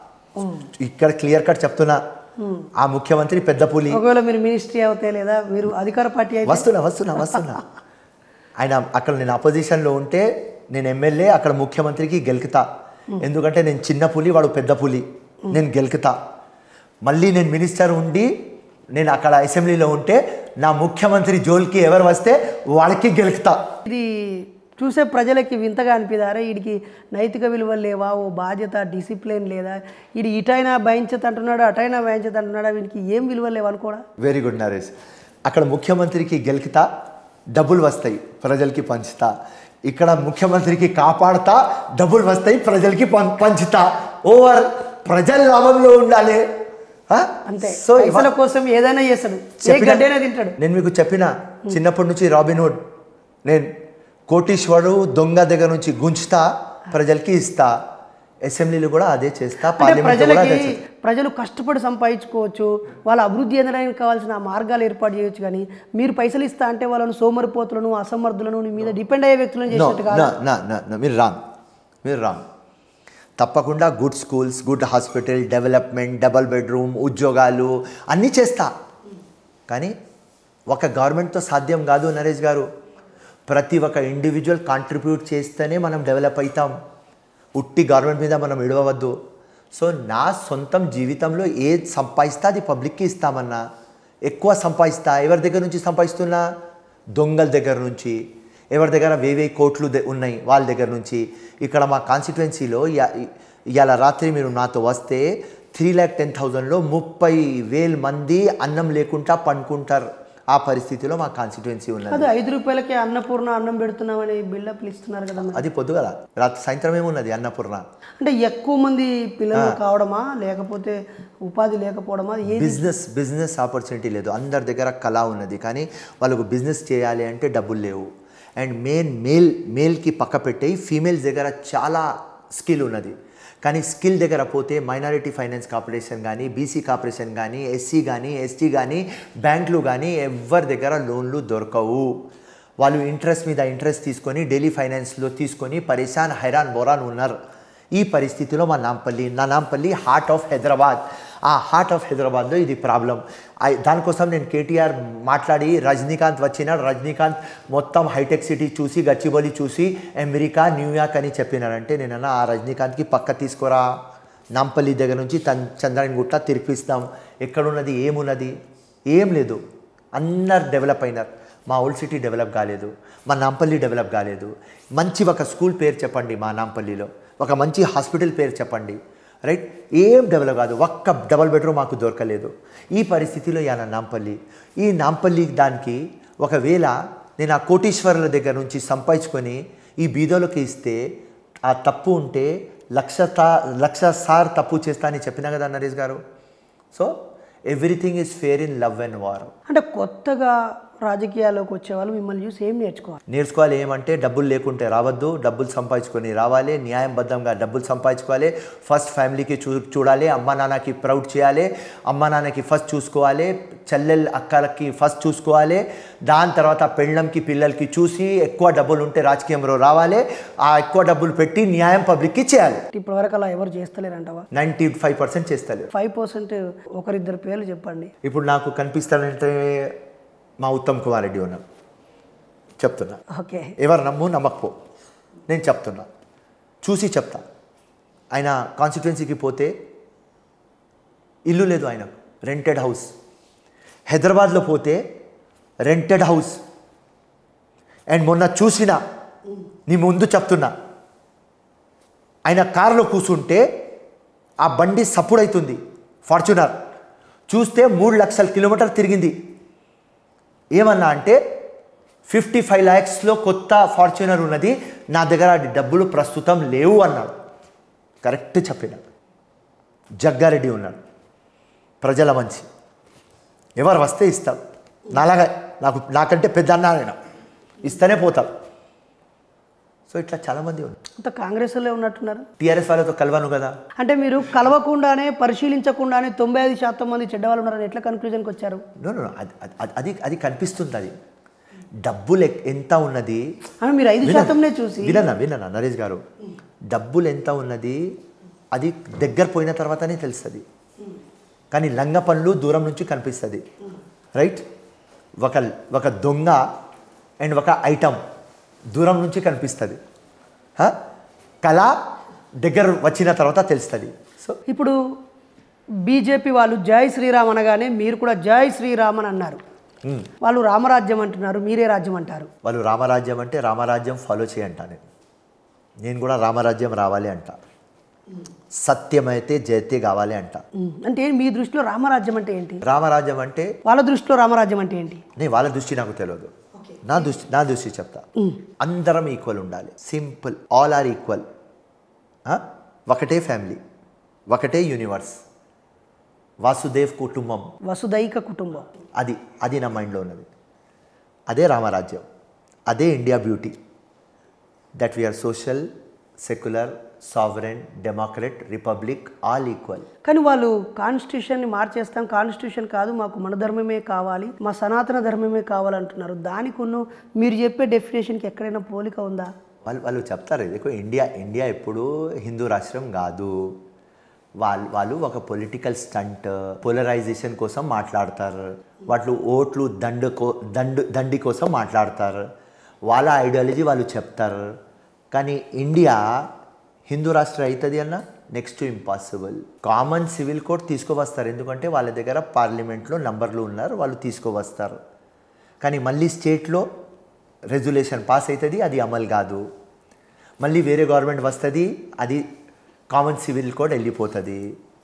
ఇక్కడ క్లియర్ కట్ చెప్తున్నా ఆ ముఖ్యమంత్రి పెద్ద పులి ఒకవేళ మీరు మినిస్ట్రీ అవుతే లేదా మీరు అధికార పార్టీ అయితే వస్తున్నా వస్తున్నా వస్తున్నా ఆయన అక్కడ నేను అపోజిషన్లో ఉంటే నేను ఎమ్మెల్యే అక్కడ ముఖ్యమంత్రికి గెలుకుతా ఎందుకంటే నేను చిన్న పులి వాడు పెద్ద పులి నేను గెలుకుతా మళ్ళీ నేను మినిస్టర్ ఉండి నేను అక్కడ అసెంబ్లీలో ఉంటే నా ముఖ్యమంత్రి జోలికి ఎవరు వస్తే వాళ్ళకి గెలుకుతా ఇది చూసే ప్రజలకి వింతగా అనిపిదారా వీడికి నైతిక విలువలు లేవా ఓ బాధ్యత డిసిప్లిన్ లేదా వీడి ఇటైనా భయించత అంటున్నాడు అటైనా భయించత అంటున్నాడా వీడికి ఏం విలువలు లేవు అనుకోడా వెరీ గుడ్ నరేష్ అక్కడ ముఖ్యమంత్రికి గెలుకుతా డబ్బులు వస్తాయి ప్రజలకి పంచుతా ఇక్కడ ముఖ్యమంత్రికి కాపాడుతా డబ్బులు వస్తాయి ప్రజలకి పం పంచుతా ఓవర్ ప్రజల లాభంలో ఉండాలి ఆ? అంతే సో పైసల కోసం ఏదైనా చేస్తాడు ఏ చెప్పిన- గడ్డైనా తింటాడు నేను మీకు చెప్పిన చిన్నప్పటి నుంచి రాబిన్హుడ్ నేను కోటీశ్వరుడు దొంగ దగ్గర నుంచి గుంచుతా ప్రజలకి ఇస్తా అసెంబ్లీలో కూడా అదే చేస్తా అంటే పార్లమెంట్ కూడా ప్రజలకి అదే చేస్తా ప్రజలు కష్టపడి సంపాదించుకోవచ్చు వాళ్ళ అభివృద్ధి చెందడానికి కావాల్సిన మార్గాలు ఏర్పాటు చేయొచ్చు కానీ మీరు పైసలు ఇస్తా అంటే వాళ్ళను సోమరిపోతులను అసమర్థులను నీ మీద డిపెండ్ అయ్యే వ్యక్తులను నో చేసినట్టు కాదు నా నా నా నా, మీరు రాంగ్ మీరు రాంగ్ తప్పకుండా good schools good hospital development double bedroom ఉద్యోగాలు అన్నీ చేస్తా కానీ ఒక గవర్నమెంట్తో సాధ్యం కాదు నరేష్ గారు ప్రతి ఒక్క ఇండివిజువల్ కాంట్రిబ్యూట్ చేస్తేనే మనం డెవలప్ అవుతాం ఉట్టి గవర్నమెంట్ మీద మనం ఇడవద్దు సో నా సొంతం జీవితంలో ఏది సంపాదిస్తా అది పబ్లిక్కి ఇస్తామన్నా ఎక్కువ సంపాదిస్తా ఎవరి దగ్గర నుంచి సంపాదిస్తున్నా దొంగల దగ్గర నుంచి ఎవరి దగ్గర వేవే కోట్లు ద- ఉన్నాయి వాళ్ళ దగ్గర నుంచి ఇక్కడ మా కాన్స్టిట్యువెన్సీలో ఇవాళ రాత్రి మీరు నాతో వస్తే త్రీ ల్యాక్ టెన్ థౌజండ్లో ముప్పై వేల మంది అన్నం లేకుండా పండుకుంటారు ఆ పరిస్థితిలో మా కాన్స్టిట్యువెన్సీ ఉన్నది అది ఐదు రూపాయలకే అన్నపూర్ణ అన్నం పెడుతున్నామని బిల్డప్లు ఇస్తున్నారు కదా మరి. అది పొద్దుగల రాత్రి సాయంత్రం ఏమున్నది అన్నపూర్ణ అంటే ఎక్కువ మంది పిల్లలు కావడమా లేకపోతే ఉపాధి లేకపోవడమా ఏది బిజినెస్ బిజినెస్ ఆపర్చునిటీ లేదు అందరి దగ్గర కళ ఉన్నది కానీ వాళ్ళకు బిజినెస్ చేయాలి అంటే డబ్బులు లేవు అండ్ మెయిన్ మేల్ మేల్కి పక్క పెట్టే ఫీమేల్స్ దగ్గర చాలా స్కిల్ ఉన్నది కానీ స్కిల్ దగ్గర పోతే మైనారిటీ ఫైనాన్స్ కార్పొరేషన్ కానీ బీసీ కార్పొరేషన్ కానీ ఎస్సీ కానీ ఎస్టీ కానీ బ్యాంకులు కానీ ఎవరి దగ్గర లోన్లు దొరకవు వాళ్ళు ఇంట్రెస్ట్ మీద ఇంట్రెస్ట్ తీసుకొని డైలీ ఫైనాన్స్లో తీసుకొని పరేషాన్ హైరాన్ బోరాన్ ఉన్నారు ఈ పరిస్థితిలో మా నాంపల్లి నా నాంపల్లి హార్ట్ ఆఫ్ హైదరాబాద్ ఆ హార్ట్ ఆఫ్ హైదరాబాద్లో ఇది ప్రాబ్లం ఐ- దానికోసం నేను కేటీఆర్ మాట్లాడి రజనీకాంత్ వచ్చినాడు రజనీకాంత్ మొత్తం హైటెక్ సిటీ చూసి గచ్చిబౌలి చూసి అమెరికా న్యూయార్క్ అని చెప్పినారంటే నేనన్నా ఆ రజనీకాంత్కి పక్క తీసుకురా నాంపల్లి దగ్గర నుంచి తన్ చంద్రాయణ గుట్ట తిరిపిస్తాం ఎక్కడున్నది ఏమున్నది ఏం లేదు అందరు డెవలప్ అయినారు మా ఓల్డ్ సిటీ డెవలప్ కాలేదు మా నాంపల్లి డెవలప్ కాలేదు మంచి ఒక స్కూల్ పేరు చెప్పండి మా నాంపల్లిలో ఒక మంచి హాస్పిటల్ పేరు చెప్పండి రైట్ ఏం డెవలప్ కాదు ఒక్క డబల్ బెడ్రూమ్ మాకు దొరకలేదు ఈ పరిస్థితిలో యాన నాంపల్లి ఈ నాంపల్లి దానికి ఒకవేళ నేను ఆ కోటీశ్వరుల దగ్గర నుంచి సంపాదించుకొని ఈ బీదోలకి ఇస్తే ఆ తప్పు ఉంటే లక్ష తా లక్ష సార్ తప్పు చేస్తా అని చెప్పినా కదా Naresh garu so everything is fair in love and war అంటే కొత్తగా రాజకీయాల్లోకి వచ్చేవాళ్ళు మిమ్మల్ని చూసి ఏం నేర్చుకోవాలి నేర్చుకోవాలి ఏమంటే డబ్బులు లేకుంటే రావద్దు డబ్బులు సంపాదించుకొని రావాలి న్యాయబద్ధంగా డబ్బులు సంపాదించుకోవాలి ఫస్ట్ ఫ్యామిలీకి చూ చూడాలి అమ్మ నాన్నకి ప్రౌడ్ చేయాలి అమ్మ నాన్నకి ఫస్ట్ చూసుకోవాలి చెల్లెల్ అక్కలకి ఫస్ట్ చూసుకోవాలి దాని తర్వాత పెళ్ళంకి పిల్లలకి చూసి ఎక్కువ డబ్బులు ఉంటే రాజకీయంలో రావాలి ఆ ఎక్కువ డబ్బులు పెట్టి న్యాయం పబ్లిక్కి చేయాలి ఇప్పటివరకు అలా ఎవరు చేస్తలేరంటవా నైంటీ ఫైవ్ పర్సెంట్ చేస్తారు ఫైవ్ పర్సెంట్ ఒకరిద్దరు పేర్లు చెప్పండి ఇప్పుడు నాకు కనిపిస్తానంటే మా ఉత్తమ్ కుమార్ రెడ్డి ఉన్నాం చెప్తున్నా ఓకే ఎవరు నమ్ము నమ్మకపో నేను చెప్తున్నా చూసి చెప్తా ఆయన కాన్స్టిట్యున్సీకి పోతే ఇల్లు లేదు ఆయనకు రెంటెడ్ హౌస్ హైదరాబాద్లో పోతే రెంటెడ్ హౌస్ అండ్ మొన్న చూసిన నీ ముందు చెప్తున్నా ఆయన కారులో కూర్చుంటే ఆ బండి సప్పుడైతుంది ఫార్చునర్ చూస్తే మూడు లక్షల కిలోమీటర్ తిరిగింది ఏమన్నా అంటే ఫిఫ్టీ ఫైవ్ ల్యాక్స్లో కొత్త ఫార్చునర్ ఉన్నది నా దగ్గర అది డబ్బులు ప్రస్తుతం లేవు అన్నాడు కరెక్ట్ చెప్పిన జగ్గారెడ్డి ఉన్నాడు ప్రజల మంచి ఎవరు వస్తే ఇస్తాడు నాలాగా నాకు నాకంటే పెద్ద అన్న ఆయన ఇస్తేనే పోతాడు సో ఇట్లా చాలామంది ఉన్నారు అంత కాంగ్రెస్లో ఉన్నట్టున్నారు టీఆర్ఎస్ వాళ్ళతో కలవను కదా అంటే మీరు కలవకుండానే పరిశీలించకుండానే తొంభై ఐదు శాతం మంది చెడ్డవాళ్ళు ఉన్నారని ఎట్లా కన్క్లూజన్కి వచ్చారు నో నో అది అది- అది అది కనిపిస్తుంది అది డబ్బులు ఎక్- ఎంత ఉన్నది అని మీరు ఐదు శాతంనే చూసి వినన్నా వినన్నా నరేష్ గారు డబ్బులు ఎంత ఉన్నది అది దగ్గర పోయిన తర్వాతనే తెలుస్తుంది కానీ లంగ పనులు దూరం నుంచి కనిపిస్తుంది రైట్ ఒక ఒక దొంగ అండ్ ఒక ఐటమ్ దూరం నుంచి కనిపిస్తుంది హ? కళ దగ్గర వచ్చిన తర్వాత తెలుస్తుంది సో ఇప్పుడు బీజేపీ వాళ్ళు జై శ్రీరామ్ అనగానే మీరు కూడా జై శ్రీరామ్ అని అన్నారు వాళ్ళు రామరాజ్యం అంటున్నారు మీరే రాజ్యం అంటారు వాళ్ళు రామరాజ్యం అంటే రామరాజ్యం ఫాలో చేయంట నేను నేను కూడా రామరాజ్యం రావాలి అంట సత్యమైతే జయతే కావాలి అంట ఉమ్, అంటే మీ దృష్టిలో రామరాజ్యం అంటే ఏంటి రామరాజ్యం అంటే వాళ్ళ దృష్టిలో రామరాజ్యం అంటే ఏంటి నేను వాళ్ళ దృష్టి నాకు తెలియదు నా దృష్టి నా దృష్టి చెప్తా అందరం ఈక్వల్ ఉండాలి సింపుల్ ఆల్ ఆర్ ఈక్వల్ ఒకటే ఫ్యామిలీ ఒకటే యూనివర్స్ వాసుదేవ్ కుటుంబం వసుదైక కుటుంబం అది అది నా మైండ్లో ఉన్నది అదే రామరాజ్యం అదే India beauty that we are social secular sovereign democrat republic all equal కానీ వాళ్ళు కాన్స్టిట్యూషన్ని మార్చేస్తాం కాన్స్టిట్యూషన్ కాదు మాకు మన ధర్మమే కావాలి మా సనాతన ధర్మమే కావాలంటున్నారు దానికి ఉన్న మీరు చెప్పే డెఫినేషన్కి ఎక్కడైనా పోలిక ఉందా వాళ్ళు వాళ్ళు చెప్తారు ఇది ఇండియా ఇండియా ఎప్పుడు హిందూ రాష్ట్రం కాదు వాళ్ళు వాళ్ళు ఒక పొలిటికల్ స్టంట్ పోలరైజేషన్ కోసం మాట్లాడతారు వాళ్ళు ఓట్లు దండు కో దండు దండి కోసం మాట్లాడతారు వాళ్ళ ఐడియాలజీ వాళ్ళు చెప్తారు కానీ ఇండియా హిందూ రాష్ట్రం అవుతుంది అన్న next impossible common civil code తీసుకువస్తారు ఎందుకంటే వాళ్ళ దగ్గర పార్లమెంట్లో నంబర్లు ఉన్నారు వాళ్ళు తీసుకువస్తారు కానీ మళ్ళీ స్టేట్లో రెజల్యూషన్ పాస్ అవుతుంది అది అమలు కాదు మళ్ళీ వేరే గవర్నమెంట్ వస్తుంది అది కామన్ సివిల్ కోడ్ వెళ్ళిపోతుంది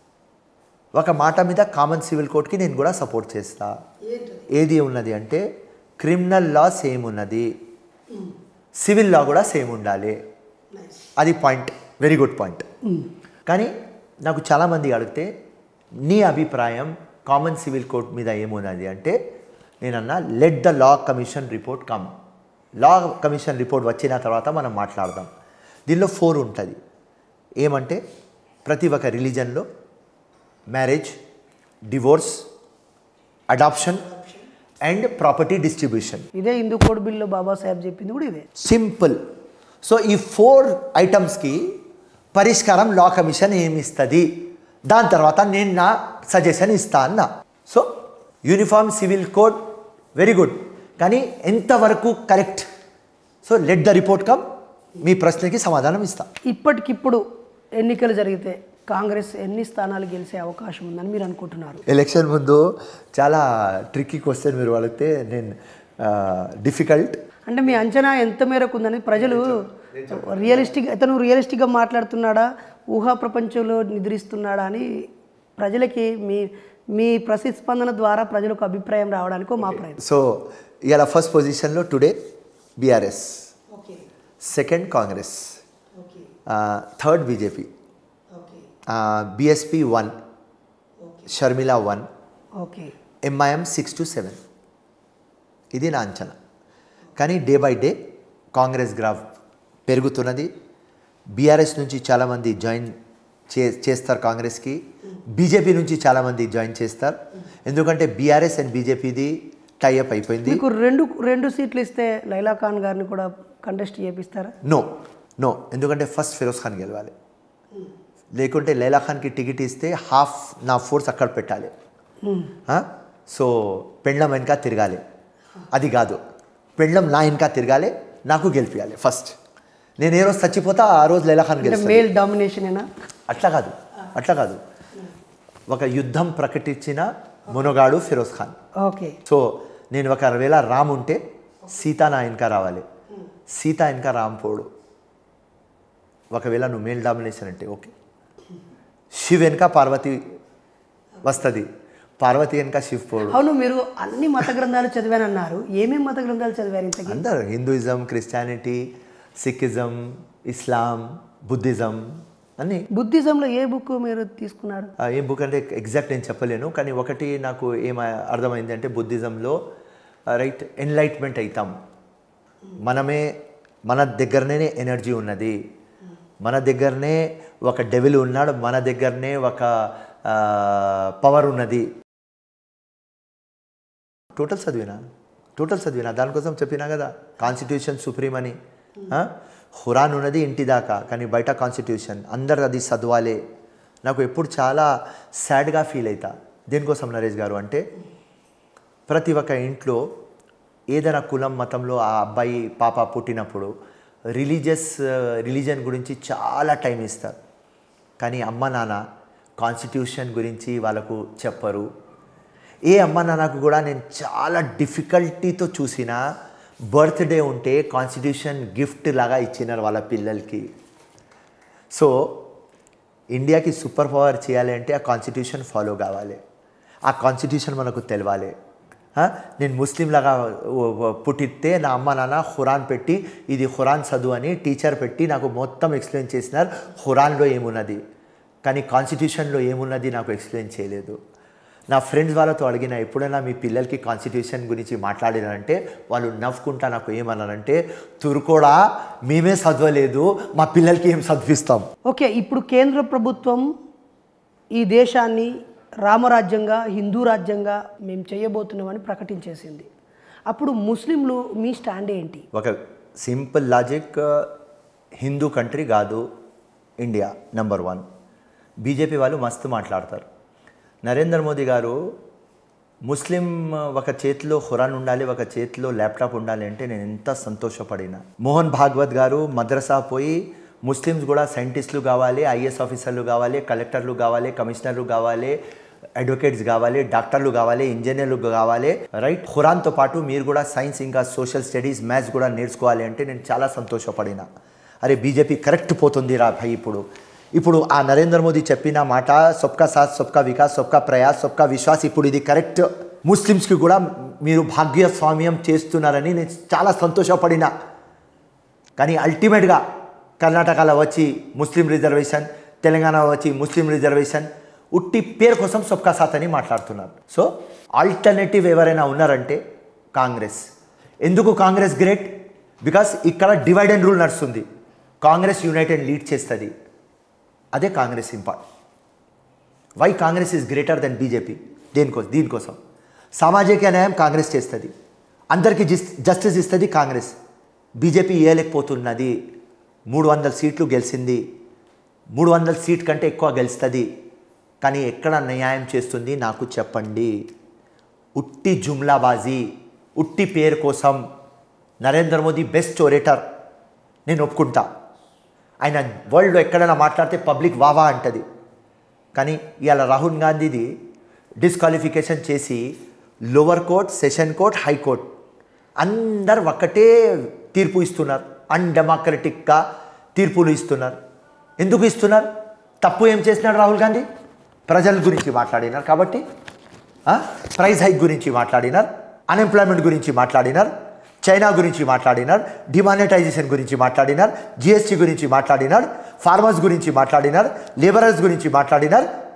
ఒక మాట మీద కామన్ సివిల్ కోడ్కి నేను కూడా సపోర్ట్ చేస్తా ఏది ఉన్నది అంటే క్రిమినల్ లా సేమ్ ఉన్నది సివిల్ లా కూడా సేమ్ ఉండాలి అది పాయింట్ వెరీ గుడ్ పాయింట్ కానీ నాకు చాలామంది అడిగితే నీ అభిప్రాయం కామన్ సివిల్ కోడ్ మీద ఏమున్నది అంటే నేనన్నా let the law commission report come law commission report వచ్చిన తర్వాత మనం మాట్లాడదాం దీనిలో ఫోర్ ఉంటుంది ఏమంటే ప్రతి ఒక్క రిలీజన్లో marriage divorce adoption and property distribution ఇదే హిందూ కోడ్ బిల్లో బాబాసాహెబ్ చెప్పింది కూడా ఇదే సింపుల్ సో ఈ ఫోర్ ఐటమ్స్కి పరిష్కారం లా కమిషన్ ఏమి ఇస్తుంది దాని తర్వాత నేను నా సజెషన్ ఇస్తా అన్న so uniform civil code very good కానీ ఎంతవరకు correct so let the report come మీ ప్రశ్నకి సమాధానం ఇస్తా ఇప్పటికిప్పుడు ఎన్నికలు జరిగితే కాంగ్రెస్ ఎన్ని స్థానాలు గెలిచే అవకాశం ఉందని మీరు అనుకుంటున్నారు ఎలక్షన్ ముందు చాలా ట్రిక్కీ క్వశ్చన్ మీరు అడిగితే నేను డిఫికల్ట్ అంటే మీ అంచనా ఎంత మేరకు ఉందని ప్రజలు రియలిస్టిక్ ఇతను రియలిస్టిక్గా మాట్లాడుతున్నాడా ఊహా ప్రపంచంలో నిద్రిస్తున్నాడా అని ప్రజలకి మీ మీ ప్రతిస్పందన ద్వారా ప్రజలకు అభిప్రాయం రావడానికి మా ప్రయత్నం సో ఇవాళ ఫస్ట్ పొజిషన్లో today BRS second Congress third BJP BSP one Sharmila one okay MIM six to seven ఇది నా అంచనా కానీ day by day Congress graph పెరుగుతున్నది బీఆర్ఎస్ నుంచి చాలామంది జాయిన్ చే చేస్తారు కాంగ్రెస్కి బీజేపీ నుంచి చాలామంది జాయిన్ చేస్తారు ఎందుకంటే బీఆర్ఎస్ అండ్ బీజేపీది టైఅప్ అయిపోయింది మీకు రెండు రెండు సీట్లు ఇస్తే లైలా ఖాన్ గారిని కూడా కంటెస్ట్ చేపిస్తారా నో నో ఎందుకంటే ఫస్ట్ ఫిరోజ్ ఖాన్ గెలవాలి లేకుంటే లైలా ఖాన్కి టికెట్ ఇస్తే హాఫ్ నా ఫోర్స్ అక్కడ పెట్టాలి ఆ? సో పెండ్లం వెనక తిరగాలి అది కాదు పెండ్లం నా వెనక తిరగాలి నాకు గెలిపించాలి ఫస్ట్ నేను ఏ రోజు చచ్చిపోతా ఆ రోజు లైలా ఖాన్ అంటే గెలుస్తాను మేల్ డామినేషన్ ఏనా అట్లా కాదు అట్లా కాదు ఒక యుద్ధం ప్రకటించిన మునగాడు ఫిరోజ్ ఖాన్ ఓకే సో నేను ఒకవేళ రామ్ ఉంటే సీత నా వెనక రావాలి సీత వెనక రామ్ పోడు ఒకవేళ నువ్వు మేల్ డామినేషన్ అంటే ఓకే శివ్ వెనక పార్వతి వస్తుంది పార్వతి వెనక శివ్ పోడు అవును మీరు అన్ని మత గ్రంథాలు చదివానన్నారు ఏమేమి మత గ్రంథాలు చదివారు ఇంతకీ అందరు Hinduism Christianity Sikhism Islam Buddhism అన్నీ బుద్ధిజంలో ఏ బుక్ మీరు తీసుకున్నారు ఆ, ఏ బుక్ అంటే ఎగ్జాక్ట్ నేను చెప్పలేను కానీ ఒకటి నాకు ఏం అర్థమైంది అంటే బుద్ధిజంలో రైట్ ఎన్లైట్మెంట్ అవుతాం మనమే మన దగ్గరనే ఎనర్జీ ఉన్నది మన దగ్గరనే ఒక డెవిల్ ఉన్నాడు మన దగ్గరనే ఒక పవర్ ఉన్నది టోటల్ చదివినా టోటల్ చదివినా దానికోసం చెప్పినా కదా కాన్స్టిట్యూషన్ సుప్రీం అని ఆ? ఖురాన్ ఉన్నది ఇంటి దాకా కానీ బయట కాన్స్టిట్యూషన్ అందరు అది చదవాలి నాకు ఎప్పుడు చాలా సాడ్గా ఫీల్ అవుతా దేనికోసం నరేష్ గారు అంటే ప్రతి ఒక్క ఇంట్లో ఏదైనా కులం మతంలో ఆ అబ్బాయి పాప పుట్టినప్పుడు రిలీజియస్ రిలీజన్ గురించి చాలా టైం ఇస్తారు కానీ అమ్మ నాన్న కాన్స్టిట్యూషన్ గురించి వాళ్ళకు చెప్పరు ఏ అమ్మ నాన్నకు కూడా నేను చాలా డిఫికల్టీతో చూసిన బర్త్డే ఉంటే కాన్స్టిట్యూషన్ గిఫ్ట్ లాగా ఇచ్చినారు వాళ్ళ పిల్లలకి సో ఇండియాకి సూపర్ పవర్ చేయాలి అంటే ఆ కాన్స్టిట్యూషన్ ఫాలో కావాలి ఆ కాన్స్టిట్యూషన్ మనకు తెలవాలి ఆ? నేను ముస్లిం లాగా ఓ- ఓ పుట్టితే నా అమ్మ నాన్న ఖురాన్ పెట్టి ఇది ఖురాన్ చదువు అని టీచర్ పెట్టి నాకు మొత్తం ఎక్స్ప్లెయిన్ చేసినారు ఖురాన్లో ఏమున్నది కానీ కాన్స్టిట్యూషన్లో ఏమున్నది నాకు ఎక్స్ప్లెయిన్ చేయలేదు నా ఫ్రెండ్స్ వాళ్ళతో అడిగిన ఎప్పుడైనా మీ పిల్లలకి కాన్స్టిట్యూషన్ గురించి మాట్లాడినారంటే వాళ్ళు నవ్వుకుంటా నాకు ఏమన్నారంటే తురుకోడా మేమే చదవలేదు మా పిల్లలకి ఏం చదివిస్తాం ఓకే ఇప్పుడు కేంద్ర ప్రభుత్వం ఈ దేశాన్ని రామరాజ్యంగా హిందూ రాజ్యంగా మేము చేయబోతున్నామని ప్రకటించేసింది అప్పుడు ముస్లింలు మీ స్టాండ్ ఏంటి ఒక సింపుల్ లాజిక్ హిందూ కంట్రీ కాదు ఇండియా నెంబర్ వన్ బీజేపీ వాళ్ళు మస్తు మాట్లాడతారు నరేంద్ర మోదీ గారు ముస్లిం ఒక చేతిలో ఖురాన్ ఉండాలి ఒక చేతిలో ల్యాప్టాప్ ఉండాలి అంటే నేను ఎంత సంతోషపడినా మోహన్ భాగవత్ గారు మద్రసా పోయి ముస్లిమ్స్ కూడా సైంటిస్టులు కావాలి ఐఏఎస్ ఆఫీసర్లు కావాలి కలెక్టర్లు కావాలి కమిషనర్లు కావాలి అడ్వకేట్స్ కావాలి డాక్టర్లు కావాలి ఇంజనీర్లు కావాలి రైట్ ఖురాన్తో పాటు మీరు కూడా సైన్స్ ఇంకా సోషల్ స్టడీస్ మ్యాథ్స్ కూడా నేర్చుకోవాలి అంటే నేను చాలా సంతోషపడినా అరే బీజేపీ కరెక్ట్ పోతుంది రా భయ్ ఇప్పుడు ఇప్పుడు ఆ నరేంద్ర మోదీ చెప్పిన మాట సొబ్కా సాత్ సొబ్కా వికాస్ సొబ్కా ప్రయాస్ సొబ్కా విశ్వాస్ ఇప్పుడు ఇది కరెక్ట్ ముస్లిమ్స్కి కూడా మీరు భాగ్యస్వామ్యం చేస్తున్నారని నేను చాలా సంతోషపడినా కానీ అల్టిమేట్గా కర్ణాటకలో వచ్చి ముస్లిం రిజర్వేషన్ తెలంగాణ వచ్చి ముస్లిం రిజర్వేషన్ ఉట్టి పేరు కోసం సొబ్కా సాత్ అని మాట్లాడుతున్నారు సో ఆల్టర్నేటివ్ ఎవరైనా ఉన్నారంటే కాంగ్రెస్ ఎందుకు కాంగ్రెస్ గ్రేట్ బికాస్ ఇక్కడ డివైడ్ అండ్ రూల్ నడుస్తుంది కాంగ్రెస్ యునైటెడ్ లీడ్ చేస్తుంది అదే కాంగ్రెస్ ఇంపార్ట్ why Congress is greater then BJP దేనికోసం దీనికోసం సామాజిక న్యాయం కాంగ్రెస్ చేస్తుంది అందరికీ జిస్ జస్టిస్ ఇస్తుంది కాంగ్రెస్ బీజేపీ ఇవ్వలేకపోతున్నది మూడు వందల సీట్లు గెలిచింది మూడు వందల సీట్ కంటే ఎక్కువ గెలుస్తుంది కానీ ఎక్కడ న్యాయం చేస్తుంది నాకు చెప్పండి ఉట్టి జుమ్లాబాజీ ఉట్టి పేరు కోసం నరేంద్ర మోదీ బెస్ట్ ఒరేటర్ నేను ఒప్పుకుంటా ఆయన వరల్డ్లో ఎక్కడైనా మాట్లాడితే పబ్లిక్ వావా అంటది కానీ ఇవాళ రాహుల్ గాంధీది డిస్క్వాలిఫికేషన్ చేసి lower court session court high court అందరు ఒక్కటే తీర్పు ఇస్తున్నారు అన్డెమోక్రటిక్గా తీర్పులు ఇస్తున్నారు ఎందుకు ఇస్తున్నారు తప్పు ఏం చేసినాడు రాహుల్ గాంధీ ప్రజల గురించి మాట్లాడినారు కాబట్టి ఆ? ప్రైస్ హైక్ గురించి మాట్లాడినారు అన్ఎంప్లాయ్మెంట్ గురించి మాట్లాడినారు చైనా గురించి మాట్లాడినారు డిమానిటైజేషన్ గురించి మాట్లాడినారు జిఎస్టీ గురించి మాట్లాడినారు ఫార్మర్స్ గురించి మాట్లాడినారు లేబరర్స్ గురించి మాట్లాడినారు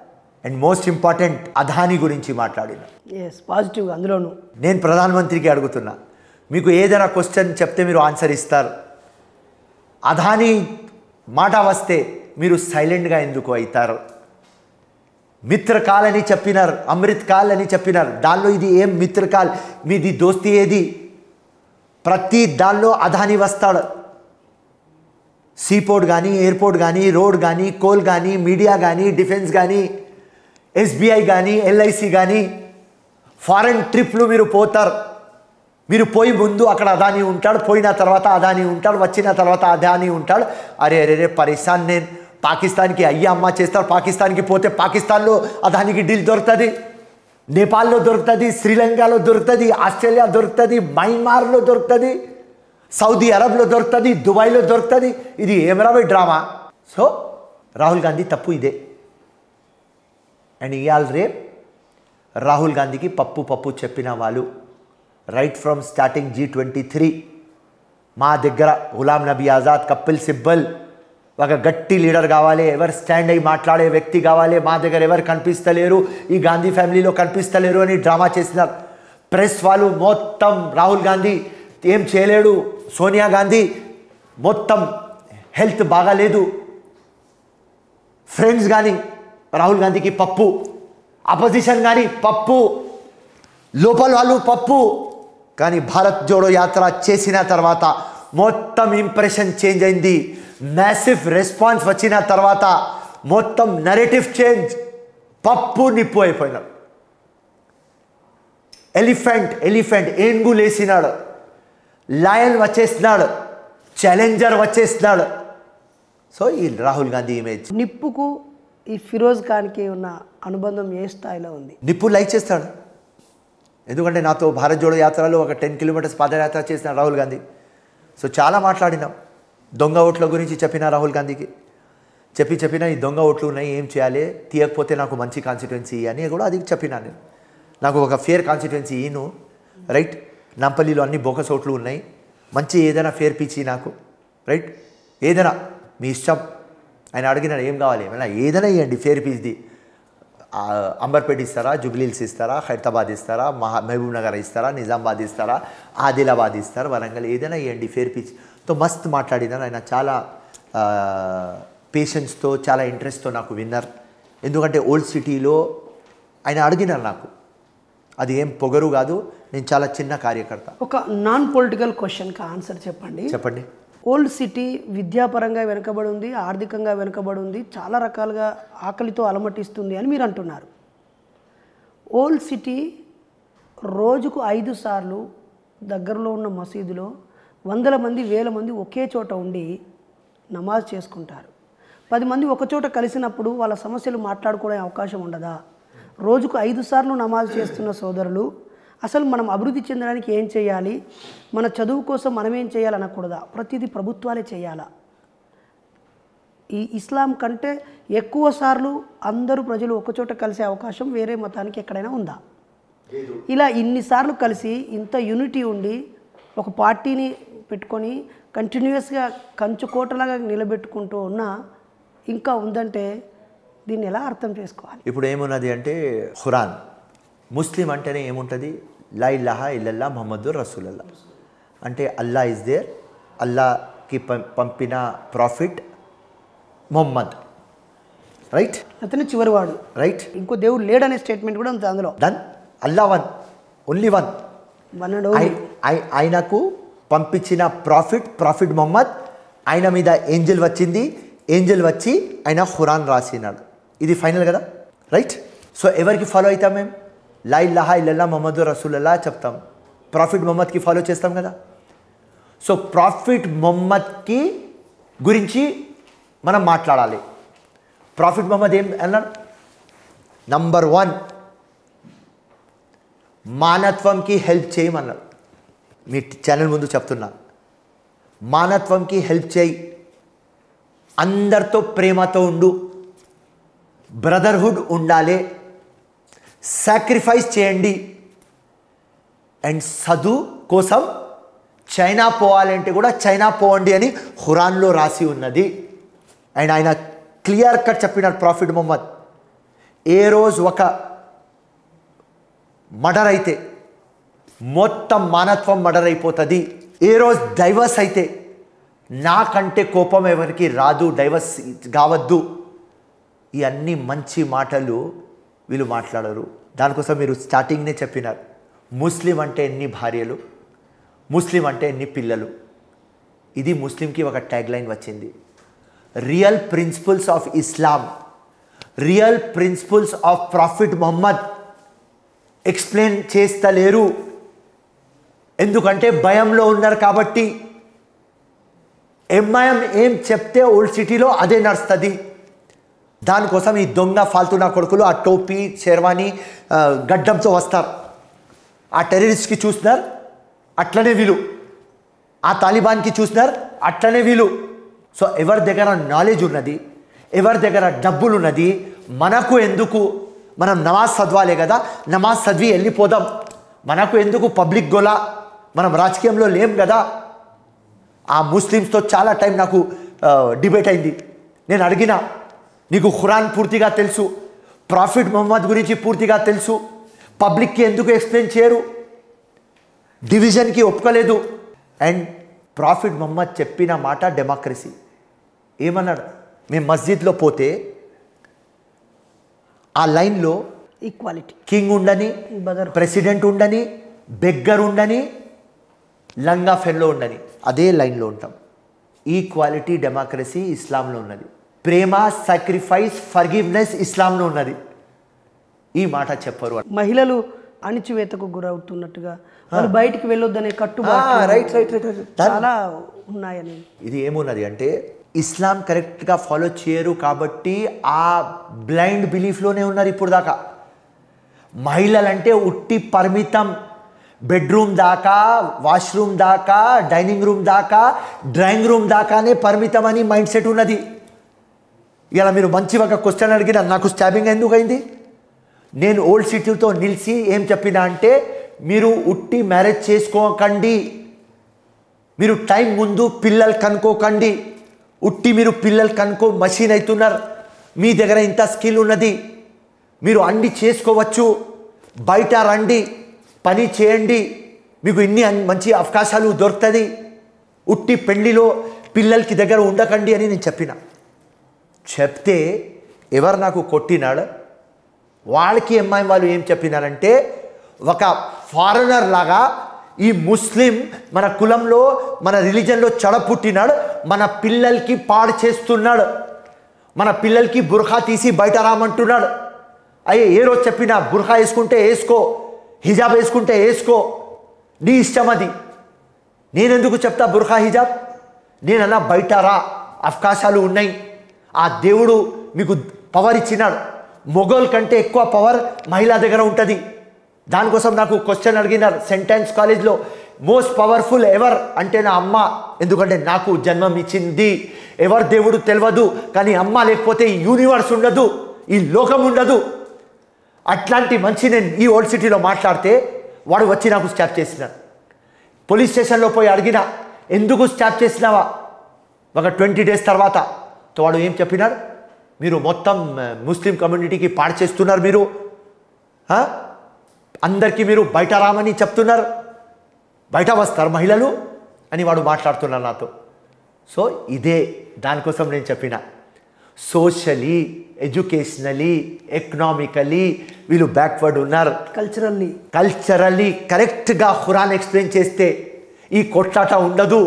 అండ్ మోస్ట్ ఇంపార్టెంట్ అదాని గురించి మాట్లాడిన ఎస్ పాజిటివ్ అందులోను నేను ప్రధానమంత్రికి అడుగుతున్నా మీకు ఏదైనా క్వశ్చన్ చెప్తే మీరు ఆన్సర్ ఇస్తారు అదాని మాట వస్తే మీరు సైలెంట్గా ఎందుకు అవుతారు మిత్రకాల్ అని చెప్పినారు అమృత్ కాల్ అని చెప్పినారు దానిలో ఇది ఏం మిత్రకాల్ మీది దోస్తి ఏది ప్రతి దానిలో అదాని వస్తాడు సీపోర్ట్ కానీ ఎయిర్పోర్ట్ కానీ రోడ్ కానీ కోల్ కానీ మీడియా కానీ డిఫెన్స్ కానీ ఎస్బీఐ కానీ ఎల్ఐసి కానీ ఫారెన్ ట్రిప్లు మీరు పోతారు మీరు పోయి ముందు అక్కడ అదాని ఉంటాడు పోయిన తర్వాత అదాని ఉంటాడు వచ్చిన తర్వాత అదాని ఉంటాడు అరే అరే రే పరేషాన్ నేను పాకిస్తాన్కి అయ్యా అమ్మ చేస్తారు పాకిస్తాన్కి పోతే పాకిస్తాన్లో అదానికి డీల్ దొరుకుతుంది నేపాల్లో దొరుకుతుంది శ్రీలంకలో దొరుకుతుంది ఆస్ట్రేలియా దొరుకుతుంది మయన్మార్లో దొరుకుతుంది సౌదీ అరబ్లో దొరుకుతుంది దుబాయ్లో దొరుకుతుంది ఇది ఏమరా డ్రామా సో రాహుల్ గాంధీ తప్పు ఇదే అండ్ ఇవాళ రేప్ రాహుల్ గాంధీకి పప్పు పప్పు చెప్పిన వాళ్ళు right from starting G twenty three మా దగ్గర గులాం నబీ ఆజాద్ కపిల్ సిబ్బల్ ఒక గట్టి లీడర్ కావాలి ఎవరు స్టాండ్ అయ్యి మాట్లాడే వ్యక్తి కావాలి మా దగ్గర ఎవరు కనిపిస్తలేరు ఈ గాంధీ ఫ్యామిలీలో కనిపిస్తలేరు అని డ్రామా చేసినారు ప్రెస్ వాళ్ళు మొత్తం రాహుల్ గాంధీ ఏం చేయలేడు సోనియా గాంధీ మొత్తం హెల్త్ బాగాలేదు ఫ్రెండ్స్ కానీ రాహుల్ గాంధీకి పప్పు అపోజిషన్ కానీ పప్పు లోపల వాళ్ళు పప్పు కానీ భారత్ జోడో యాత్ర చేసిన తర్వాత మొత్తం ఇంప్రెషన్ చేంజ్ అయింది మ్యాసివ్ రెస్పాన్స్ వచ్చిన తర్వాత మొత్తం నరేటివ్ చేంజ్ పప్పు నిప్పు అయిపోయినాడు ఎలిఫెంట్ ఎలిఫెంట్ ఏనుగు లేసినాడు లయన్ వచ్చేసినాడు ఛాలెంజర్ వచ్చేసినాడు సో ఈ రాహుల్ గాంధీ ఇమేజ్ నిప్పుకు ఈ ఫిరోజ్ ఖాన్కి ఉన్న అనుబంధం ఏ స్థాయిలో ఉంది నిప్పు లైక్ చేస్తాడు ఎందుకంటే నాతో భారత్ జోడో యాత్రలో ఒక టెన్ కిలోమీటర్స్ పాదయాత్ర చేసిన రాహుల్ గాంధీ సో చాలా మాట్లాడినాం దొంగ ఓట్ల గురించి చెప్పిన రాహుల్ గాంధీకి చెప్పి చెప్పిన ఈ దొంగ ఓట్లు ఉన్నాయి ఏం చేయాలి తీయకపోతే నాకు మంచి కాన్స్టిట్యున్సీ అని కూడా అది చెప్పినా నేను నాకు ఒక ఫేర్ కాన్స్టిట్యున్సీ ఈను రైట్ నంపల్లిలో అన్ని బోకస్ ఓట్లు ఉన్నాయి మంచి ఏదైనా ఫేర్ పిచ్చి నాకు రైట్ ఏదైనా మీ ఇష్టం ఆయన అడిగినాడు ఏం కావాలి ఏమైనా ఏదైనా ఇవ్వండి ఫేర్ పీస్ది ఆ, అంబర్పేట ఇస్తారా జుబ్లీల్స్ ఇస్తారా హైదరాబాద్ ఇస్తారా మహా మహబూబ్ నగర్ ఇస్తారా నిజామాబాద్ ఇస్తారా ఆదిలాబాద్ ఇస్తారా వరంగల్ ఏదైనా ఇవ్వండి ఫేర్ పిచ్ తో మస్త్ మాట్లాడినారు ఆయన చాలా పేషెన్స్తో చాలా ఇంట్రెస్ట్తో నాకు విన్నర్ ఎందుకంటే ఓల్డ్ సిటీలో ఆయన అడిగినారు నాకు అది ఏం పొగరు కాదు నేను చాలా చిన్న కార్యకర్త ఒక నాన్ పొలిటికల్ క్వశ్చన్కి ఆన్సర్ చెప్పండి చెప్పండి ఓల్డ్ సిటీ విద్యాపరంగా వెనుకబడి ఉంది ఆర్థికంగా వెనుకబడి ఉంది చాలా రకాలుగా ఆకలితో అలమటిస్తుంది అని మీరు అంటున్నారు ఓల్డ్ సిటీ రోజుకు ఐదు సార్లు దగ్గరలో ఉన్న మసీదులో వందల మంది వేల మంది ఒకే చోట ఉండి నమాజ్ చేసుకుంటారు పది మంది ఒక చోట కలిసినప్పుడు వాళ్ళ సమస్యలు మాట్లాడుకోవడం అవకాశం ఉండదా రోజుకు ఐదు సార్లు నమాజ్ చేస్తున్న సోదరులు అసలు మనం అభివృద్ధి చెందడానికి ఏం చేయాలి మన చదువు కోసం మనం ఏం చేయాలి అనకూడదా ప్రతిదీ ప్రభుత్వాలే చేయాలా ఈ ఇస్లాం కంటే ఎక్కువ సార్లు అందరూ ప్రజలు ఒకచోట కలిసే అవకాశం వేరే మతానికి ఎక్కడైనా ఉందా ఇలా ఇన్నిసార్లు కలిసి ఇంత యూనిటీ ఉండి ఒక పార్టీని పెట్టుకొని కంటిన్యూస్గా కంచుకోటలాగా నిలబెట్టుకుంటూ ఉన్నా ఇంకా ఉందంటే దీన్ని ఎలా అర్థం చేసుకోవాలి ఇప్పుడు ఏమున్నది అంటే ఖురాన్ ముస్లిం అంటేనే ఏముంటుంది లా ఇల్లాహా ఇల్లల్లా మొహమ్మద్ రసూలల్లా అంటే అల్లా ఇస్ దేర్ అల్లాకి పం- పంపిన ప్రాఫిట్ మొహమ్మద్ రైట్ అతనే చివరివాడు రైట్ ఇంకో దేవుడు లేడనే స్టేట్మెంట్ కూడా ఉంది అందులో డన్ Allah one only one one and ఆయ- ఆయ- ఆయనకు పంపించిన ప్రాఫిట్ ప్రాఫిట్ మొహమ్మద్ ఆయన మీద ఏంజల్ వచ్చింది ఏంజల్ వచ్చి ఆయన ఖురాన్ రాసినాడు ఇది ఫైనల్ కదా రైట్ సో ఎవరికి ఫాలో అవుతాం మేము లా ఇల్లాహా ఇల్లల్లా మొహమ్మద్ రసూలల్లా చెప్తాం ప్రాఫిట్ మొహమ్మద్కి ఫాలో చేస్తాం కదా సో ప్రాఫిట్ మొహమ్మద్కి గురించి మనం మాట్లాడాలి ప్రాఫిట్ మొహమ్మద్ ఏం అన్నాడు నంబర్ వన్ మానత్వంకి హెల్ప్ చేయమన్నాడు మీ ఛానల్ ముందు చెప్తున్నా మానత్వంకి హెల్ప్ చేయి అందరితో ప్రేమతో ఉండు బ్రదర్హుడ్ ఉండాలి సాక్రిఫైస్ చేయండి అండ్ చదువు కోసం చైనా పోవాలంటే కూడా చైనా పోవండి అని ఖురాన్లో రాసి ఉన్నది అండ్ ఆయన క్లియర్ కట్ చెప్పినాడు ప్రాఫిట్ మొహమ్మద్ ఏ రోజు ఒక మర్డర్ అయితే మొత్తం మానత్వం మర్డర్ అయిపోతుంది ఏ రోజు డైవర్స్ అయితే నాకంటే కోపం ఎవరికి రాదు డైవర్స్ కావద్దు ఈ అన్ని మంచి మాటలు వీళ్ళు మాట్లాడరు దానికోసం మీరు స్టార్టింగ్నే చెప్పినారు ముస్లిం అంటే ఎన్ని భార్యలు ముస్లిం అంటే ఎన్ని పిల్లలు ఇది ముస్లింకి ఒక ట్యాగ్ లైన్ వచ్చింది real principles of Islam real principles of prophet Mohammed explain చేస్తలేరు ఎందుకంటే భయంలో ఉన్నారు కాబట్టి ఎంఐఎం ఏం చెప్తే ఓల్డ్ సిటీలో అదే నడుస్తుంది దానికోసం ఈ దొంగ ఫాల్తునా కొడుకులు ఆ టోపీ షెర్వానీ ఆ, గడ్డంతో వస్తారు ఆ టెర్రరిస్ట్కి చూసినారు అట్లనే వీలు ఆ తాలిబాన్కి చూసినారు అట్లనే వీలు సో ఎవరి దగ్గర నాలెడ్జ్ ఉన్నది ఎవరి దగ్గర డబ్బులు ఉన్నది మనకు ఎందుకు మనం నమాజ్ చదవాలే కదా నమాజ్ చదివి వెళ్ళిపోదాం మనకు ఎందుకు పబ్లిక్ గోలా మనం రాజకీయంలో లేం కదా ఆ ముస్లిమ్స్తో చాలా టైం నాకు డిబేట్ అయింది నేను అడిగిన నీకు ఖురాన్ పూర్తిగా తెలుసు ప్రాఫిట్ మొహమ్మద్ గురించి పూర్తిగా తెలుసు పబ్లిక్కి ఎందుకు ఎక్స్ప్లెయిన్ చేయరు డివిజన్కి ఒప్పుకోలేదు అండ్ ప్రాఫిట్ మొహమ్మద్ చెప్పిన మాట డెమోక్రసీ ఏమన్నాడు మేము మస్జిద్లో పోతే ఆ లైన్లో ఈక్వాలిటీ కింగ్ ఉండని బదర్ ప్రెసిడెంట్ ఉండని బెగ్గర్ ఉండని లంగా ఫెన్లో ఉండని అదే లైన్లో ఉంటాం ఈక్వాలిటీ డెమోక్రసీ ఇస్లాంలో ఉన్నది ప్రేమ సాక్రిఫైస్ ఫర్గివ్నెస్ ఇస్లాంలో ఉన్నది ఈ మాట చెప్పరు మహిళలు అణిచివేతకు గురవుతున్నట్టుగా వాళ్ళు బయటికి వెళ్ళొద్దనే కట్టుబాటు రైట్ రైట్ రైట్ చాలా ఉన్నాయని ఇది ఏమున్నది అంటే ఇస్లాం కరెక్ట్గా ఫాలో చేయరు కాబట్టి ఆ బ్లైండ్ బిలీఫ్లోనే ఉన్నారు ఇప్పుడు దాకా మహిళలంటే ఉట్టి పరిమితం బెడ్రూమ్ దాకా వాష్రూమ్ దాకా డైనింగ్ రూమ్ దాకా డ్రాయింగ్ రూమ్ దాకానే పరిమితం అని మైండ్ సెట్ ఉన్నది ఇలా మీరు మంచి ఒక క్వశ్చన్ అడిగిన నాకు స్టాబింగ్ ఎందుకు అయింది నేను ఓల్డ్ సిటీతో నిలిచి ఏం చెప్పినా అంటే మీరు ఉట్టి మ్యారేజ్ చేసుకోకండి మీరు టైం ముందు పిల్లలు కనుక్కోకండి ఉట్టి మీరు పిల్లలు కనుక్కో మషీన్ అవుతున్నారు మీ దగ్గర ఇంత స్కిల్ ఉన్నది మీరు అండి చేసుకోవచ్చు బయట రండి పని చేయండి మీకు ఇన్ని అన్- మంచి అవకాశాలు దొరుకుతుంది ఉట్టి పెళ్లిలో పిల్లలకి దగ్గర ఉండకండి అని నేను చెప్పిన చెప్తే ఎవరు నాకు కొట్టినాడు వాళ్ళకి ఎంఐ వాళ్ళు ఏం చెప్పినారంటే ఒక ఫారినర్ లాగా ఈ ముస్లిం మన కులంలో మన రిలీజన్లో చెడపుట్టినాడు మన పిల్లలకి పాడు చేస్తున్నాడు మన పిల్లలకి బుర్ఖా తీసి బయట రామంటున్నాడు అయ్యే ఏ రోజు చెప్పినా బుర్ఖా వేసుకుంటే వేసుకో హిజాబ్ వేసుకుంటే వేసుకో నీ ఇష్టం అది నేనెందుకు చెప్తా బుర్ఖా హిజాబ్ నేనన్నా బయట రా అవకాశాలు ఉన్నాయి ఆ దేవుడు మీకు పవర్ ఇచ్చినాడు మొగోల్ కంటే ఎక్కువ పవర్ మహిళ దగ్గర ఉంటుంది దానికోసం నాకు క్వశ్చన్ అడిగినారు సెంటెన్స్ కాలేజ్లో మోస్ట్ పవర్ఫుల్ ఎవర్ అంటే నా అమ్మ ఎందుకంటే నాకు జన్మం ఇచ్చింది ఎవరు దేవుడు తెలియదు కానీ అమ్మ లేకపోతే ఈ యూనివర్స్ ఉండదు ఈ లోకం ఉండదు అట్లాంటి మంచి నేను ఈ ఓల్డ్ సిటీలో మాట్లాడితే వాడు వచ్చి నాకు స్టాప్ చేసినాడు పోలీస్ స్టేషన్లో పోయి అడిగిన ఎందుకు స్టాప్ చేసినావా ఒక ట్వంటీ డేస్ తర్వాత తో వాడు ఏం చెప్పినాడు మీరు మొత్తం ఆ, ముస్లిం కమ్యూనిటీకి పాడు చేస్తున్నారు మీరు ఆ? అందరికీ మీరు బయట రామని చెప్తున్నారు బయట వస్తారు మహిళలు అని వాడు మాట్లాడుతున్నారు నాతో సో ఇదే దానికోసం నేను చెప్పిన సోషలీ ఎడ్యుకేషనలీ ఎకనామికలీ వీళ్ళు బ్యాక్వర్డ్ ఉన్నారు కల్చరల్లీ కల్చరల్లీ కరెక్ట్గా ఖురాన్ ఎక్స్ప్లెయిన్ చేస్తే ఈ కొట్లాట ఉండదు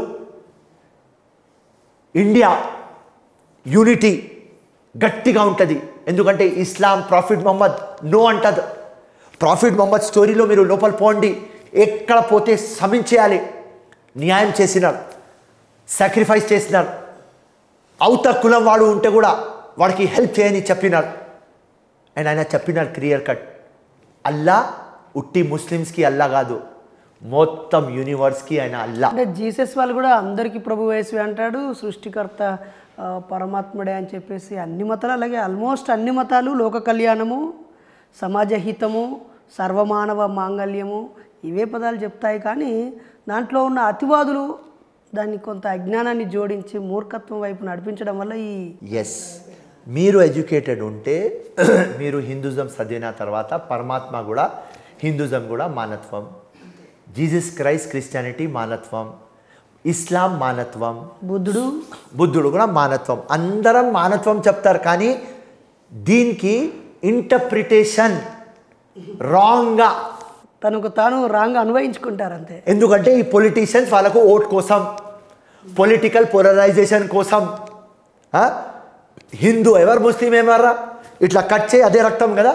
ఇండియా యూనిటీ గట్టిగా ఉంటుంది ఎందుకంటే ఇస్లాం ప్రాఫిట్ మొహమ్మద్ నో అంటది ప్రాఫిట్ మొహమ్మద్ స్టోరీలో మీరు లోపల పోండి ఎక్కడ పోతే సమించేయాలి న్యాయం చేసినాడు సాక్రిఫైస్ చేసినాడు అవత కులం వాడు ఉంటే కూడా వాడికి హెల్ప్ చేయని చెప్పినాడు అండ్ ఆయన చెప్పినాడు క్లియర్ కట్ అల్లా ఉట్టి ముస్లిమ్స్కి అల్లా కాదు మొత్తం యూనివర్స్కి ఆయన అల్లా అంటే జీసస్ వాళ్ళు కూడా అందరికీ ప్రభు వేసి అంటాడు సృష్టికర్త ఆ, పరమాత్ముడే అని చెప్పేసి అన్ని మతాలు అలాగే ఆల్మోస్ట్ అన్ని మతాలు లోక కళ్యాణము సమాజ హితము సర్వమానవ మాంగళ్యము ఇవే పదాలు చెప్తాయి కానీ దాంట్లో ఉన్న అతివాదులు దాన్ని కొంత అజ్ఞానాన్ని జోడించి మూర్ఖత్వం వైపు నడిపించడం వల్ల ఈ ఎస్ మీరు ఎడ్యుకేటెడ్ ఉంటే మీరు హిందూజం చదివిన తర్వాత పరమాత్మ కూడా హిందూజం కూడా మానత్వం జీసస్ క్రైస్ట్ క్రిస్టియానిటీ మానత్వం ఇస్లాం మానత్వం బుద్ధుడు బుద్ధుడు కూడా మానత్వం అందరం మానత్వం చెప్తారు కానీ దీనికి ఇంటర్ప్రిటేషన్ రాంగ్గా తనకు తాను రాంగ్ అన్వయించుకుంటారు అంతే ఎందుకంటే ఈ పొలిటీషియన్స్ వాళ్ళకు ఓట్ కోసం పొలిటికల్ పోలరైజేషన్ కోసం ఆ? హిందూ ఎవరు ముస్లిం ఏమర్రా ఇట్లా కట్ చేయి అదే రక్తం కదా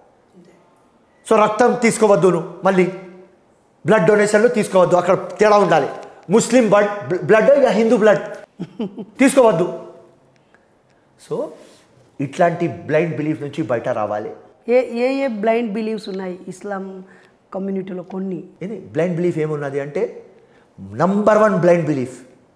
సో రక్తం తీసుకోవద్దు నువ్వు మళ్ళీ బ్లడ్ డొనేషన్లు తీసుకోవద్దు అక్కడ తేడా ఉండాలి ముస్లిం బ్లడ్ బ్లడ్ ఇక హిందూ బ్లడ్ తీసుకోవద్దు సో ఇట్లాంటి బ్లైండ్ బిలీఫ్ నుంచి బయట రావాలి ఏ ఏ ఏ బ్లైండ్ బిలీవ్స్ ఉన్నాయి ఇస్లాం కమ్యూనిటీలో కొన్ని ఇది బ్లైండ్ బిలీఫ్ ఏమున్నది అంటే number one blind belief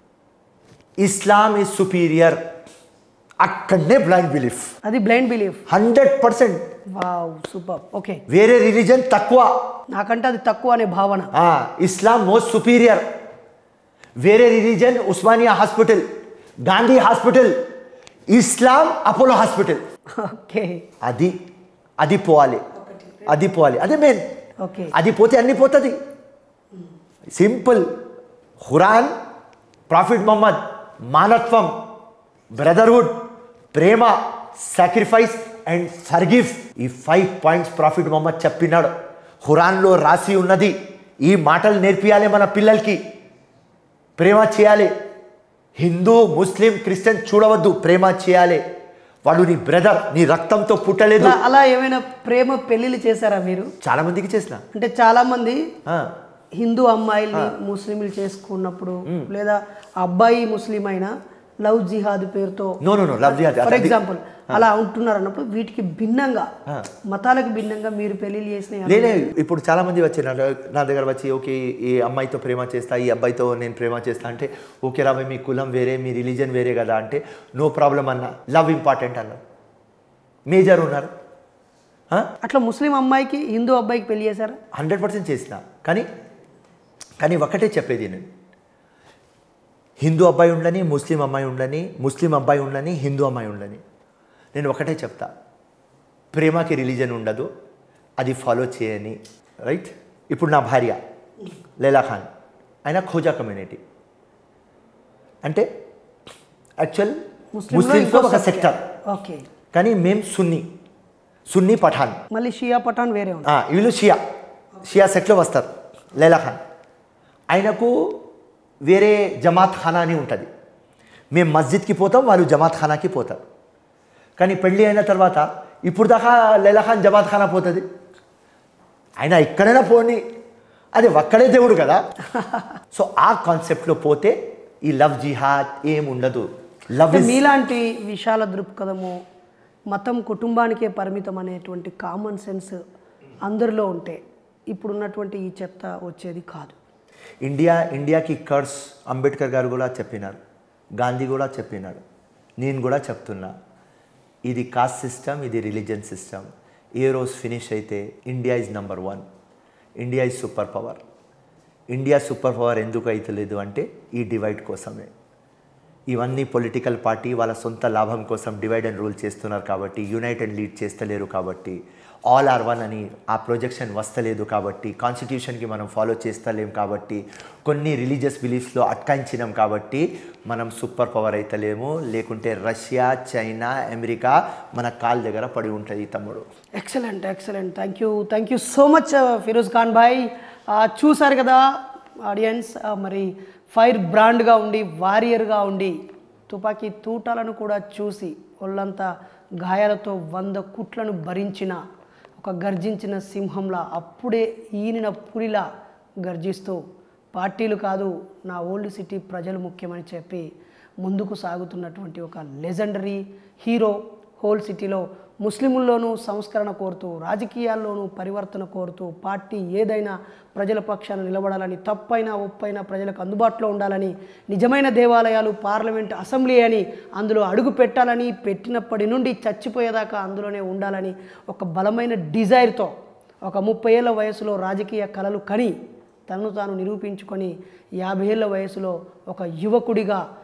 Islam is superior అక్కడనే బ్లైండ్ బిలీఫ్ అది blind belief hundred percent wow super okay వేరే రిలీజన్ తక్కువ నాకంటే అది తక్కువ అనే భావన ఆ, ఇస్లాం మోస్ట్ సుపీరియర్ వేరే religion Osmania hospital Gandhi hospital Islam Apollo hospital okay అది అది పోవాలి అది పోవాలి అదే మెయిన్ ఓకే అది పోతే అన్ని పోతుంది సింపుల్ ఖురాన్ ప్రాఫిట్ మొహమ్మద్ మానత్వం బ్రదర్హుడ్ ప్రేమ సాక్రిఫైస్ అండ్ ఫర్గివ్ ఈ ఫైవ్ పాయింట్స్ ప్రాఫిట్ మొహమ్మద్ చెప్పినాడు ఖురాన్లో రాసి ఉన్నది ఈ మాటలు నేర్పియాలి మన పిల్లలకి ప్రేమ చేయాలి హిందూ ముస్లిం క్రిస్టియన్ చూడవద్దు ప్రేమ చేయాలి వాడు నీ బ్రదర్ నీ రక్తంతో పుట్టలేదు అలా అలా ఏమైనా ప్రేమ పెళ్లిళ్ళు చేశారా మీరు చాలా మందికి చేసిన అంటే చాలా మంది ఆ, హిందూ అమ్మాయిల్ని ముస్లింలు చేసుకున్నప్పుడు లేదా ఆ అబ్బాయి ముస్లిం అయినా లవ్ జిహాద్ పేరుతో no no no love jihad for అది- ఎగ్జాంపుల్ అలా ఉంటున్నారు అన్నప్పుడు వీటికి భిన్నంగా మతాలకు భిన్నంగా మీరు పెళ్లిళ్ళు చేసిన నేనే ఇప్పుడు చాలా మంది వచ్చి నా నా దగ్గర వచ్చి ఓకే ఈ అమ్మాయితో ప్రేమ చేస్తా ఈ అబ్బాయితో నేను ప్రేమ చేస్తా అంటే ఓకే రాబాయ్ మీ కులం వేరే మీ రిలీజన్ వేరే కదా అంటే నో ప్రాబ్లం అన్న లవ్ ఇంపార్టెంట్ అన్నారు మేజర్ ఉన్నారు అట్లా ముస్లిం అమ్మాయికి హిందూ అబ్బాయికి పెళ్లి చేశారా హండ్రెడ్ పర్సెంట్ చేసిన కానీ కానీ ఒకటే చెప్పేది నేను హిందూ అబ్బాయి ఉండని ముస్లిం అమ్మాయి ఉండని ముస్లిం అబ్బాయి ఉండని హిందూ అమ్మాయి ఉండని నేను ఒకటే చెప్తా ప్రేమకి రిలీజన్ ఉండదు అది ఫాలో చేయని రైట్ ఇప్పుడు నా భార్య లైలా ఖాన్ ఆయన ఖోజా కమ్యూనిటీ అంటే యాక్చువల్ ముస్లింలో ముస్లింస్లో ఇంకో ఒక subset. సెక్టర్ ఓకే కానీ మేం సున్నీ సున్నీ పఠాన్ మళ్ళీ షియా పఠాన్ వేరే ఉంది ఆ, వీళ్ళు షియా షియా సెట్లో వస్తారు లైలా ఖాన్ ఆయనకు వేరే జమాత్ ఖానా అని ఉంటుంది మేము మస్జిద్కి పోతాం వాళ్ళు జమాత్ ఖానాకి పోతారు కానీ పెళ్ళి అయిన తర్వాత ఇప్పుడు దాకా లైలా ఖాన్ జమాత్ ఖానా పోతుంది ఆయన ఎక్కడైనా పోని అది ఒక్కడే దేవుడు కదా సో ఆ కాన్సెప్ట్లో పోతే ఈ లవ్ జిహాద్ ఏం ఉండదు లవ్ అంటే మీలాంటి విశాల దృక్పథము మతం కుటుంబానికే పరిమితం అనేటువంటి కామన్ సెన్స్ అందరిలో ఉంటే ఇప్పుడున్నటువంటి ఈ చెత్త వచ్చేది కాదు ఇండియా ఇండియాకి కర్స్ అంబేద్కర్ గారు కూడా చెప్పినారు గాంధీ కూడా చెప్పినాడు నేను కూడా చెప్తున్నా ఇది కాస్ట్ సిస్టమ్ ఇది రిలీజియన్ సిస్టమ్ ఏ రోజు ఫినిష్ అయితే India is number one India is super power India super power ఎందుకు అవుతలేదు అంటే ఈ డివైడ్ కోసమే ఇవన్నీ పొలిటికల్ పార్టీ వాళ్ళ సొంత లాభం కోసం డివైడ్ అండ్ రూల్ చేస్తున్నారు కాబట్టి యునైటెడ్ లీడ్ చేస్తలేరు కాబట్టి ఆల్ ఆర్ వన్ అని ఆ ప్రొజెక్షన్ వస్తలేదు కాబట్టి కాన్స్టిట్యూషన్కి మనం ఫాలో చేస్తలేం కాబట్టి కొన్ని రిలీజియస్ బిలీఫ్స్లో అట్కాయించినాం కాబట్టి మనం సూపర్ పవర్ అవుతలేము లేకుంటే రష్యా చైనా అమెరికా మన కాల్ దగ్గర పడి ఉంటుంది తమ్ముడు excellent excellent thank you thank you so much Firoz Khan భాయ్ ఆ, చూశారు కదా ఆడియన్స్ ఆ, మరి ఫైర్ బ్రాండ్గా ఉండి వారియర్గా ఉండి తుపాకీ తూటాలను కూడా చూసి ఒళ్ళంతా గాయాలతో వంద కుట్లను భరించిన ఒక గర్జించిన సింహంలా అప్పుడే ఈనిన పులిలా గర్జిస్తూ పార్టీలు కాదు నా ఓల్డ్ సిటీ ప్రజలు ముఖ్యమని చెప్పి ముందుకు సాగుతున్నటువంటి ఒక లెజెండరీ హీరో హోల్ సిటీలో ముస్లింల్లోనూ సంస్కరణ కోరుతూ రాజకీయాల్లోనూ పరివర్తన కోరుతూ పార్టీ ఏదైనా ప్రజల పక్షాన నిలబడాలని తప్పైనా ఒప్పైనా ప్రజలకు అందుబాటులో ఉండాలని నిజమైన దేవాలయాలు పార్లమెంట్ అసెంబ్లీ అని అందులో అడుగు పెట్టాలని పెట్టినప్పటి నుండి చచ్చిపోయేదాకా అందులోనే ఉండాలని ఒక బలమైన డిజైర్తో ఒక ముప్పై ఏళ్ళ వయసులో రాజకీయ కళలు కని తనను తాను నిరూపించుకొని యాభై ఏళ్ళ వయసులో ఒక యువకుడిగా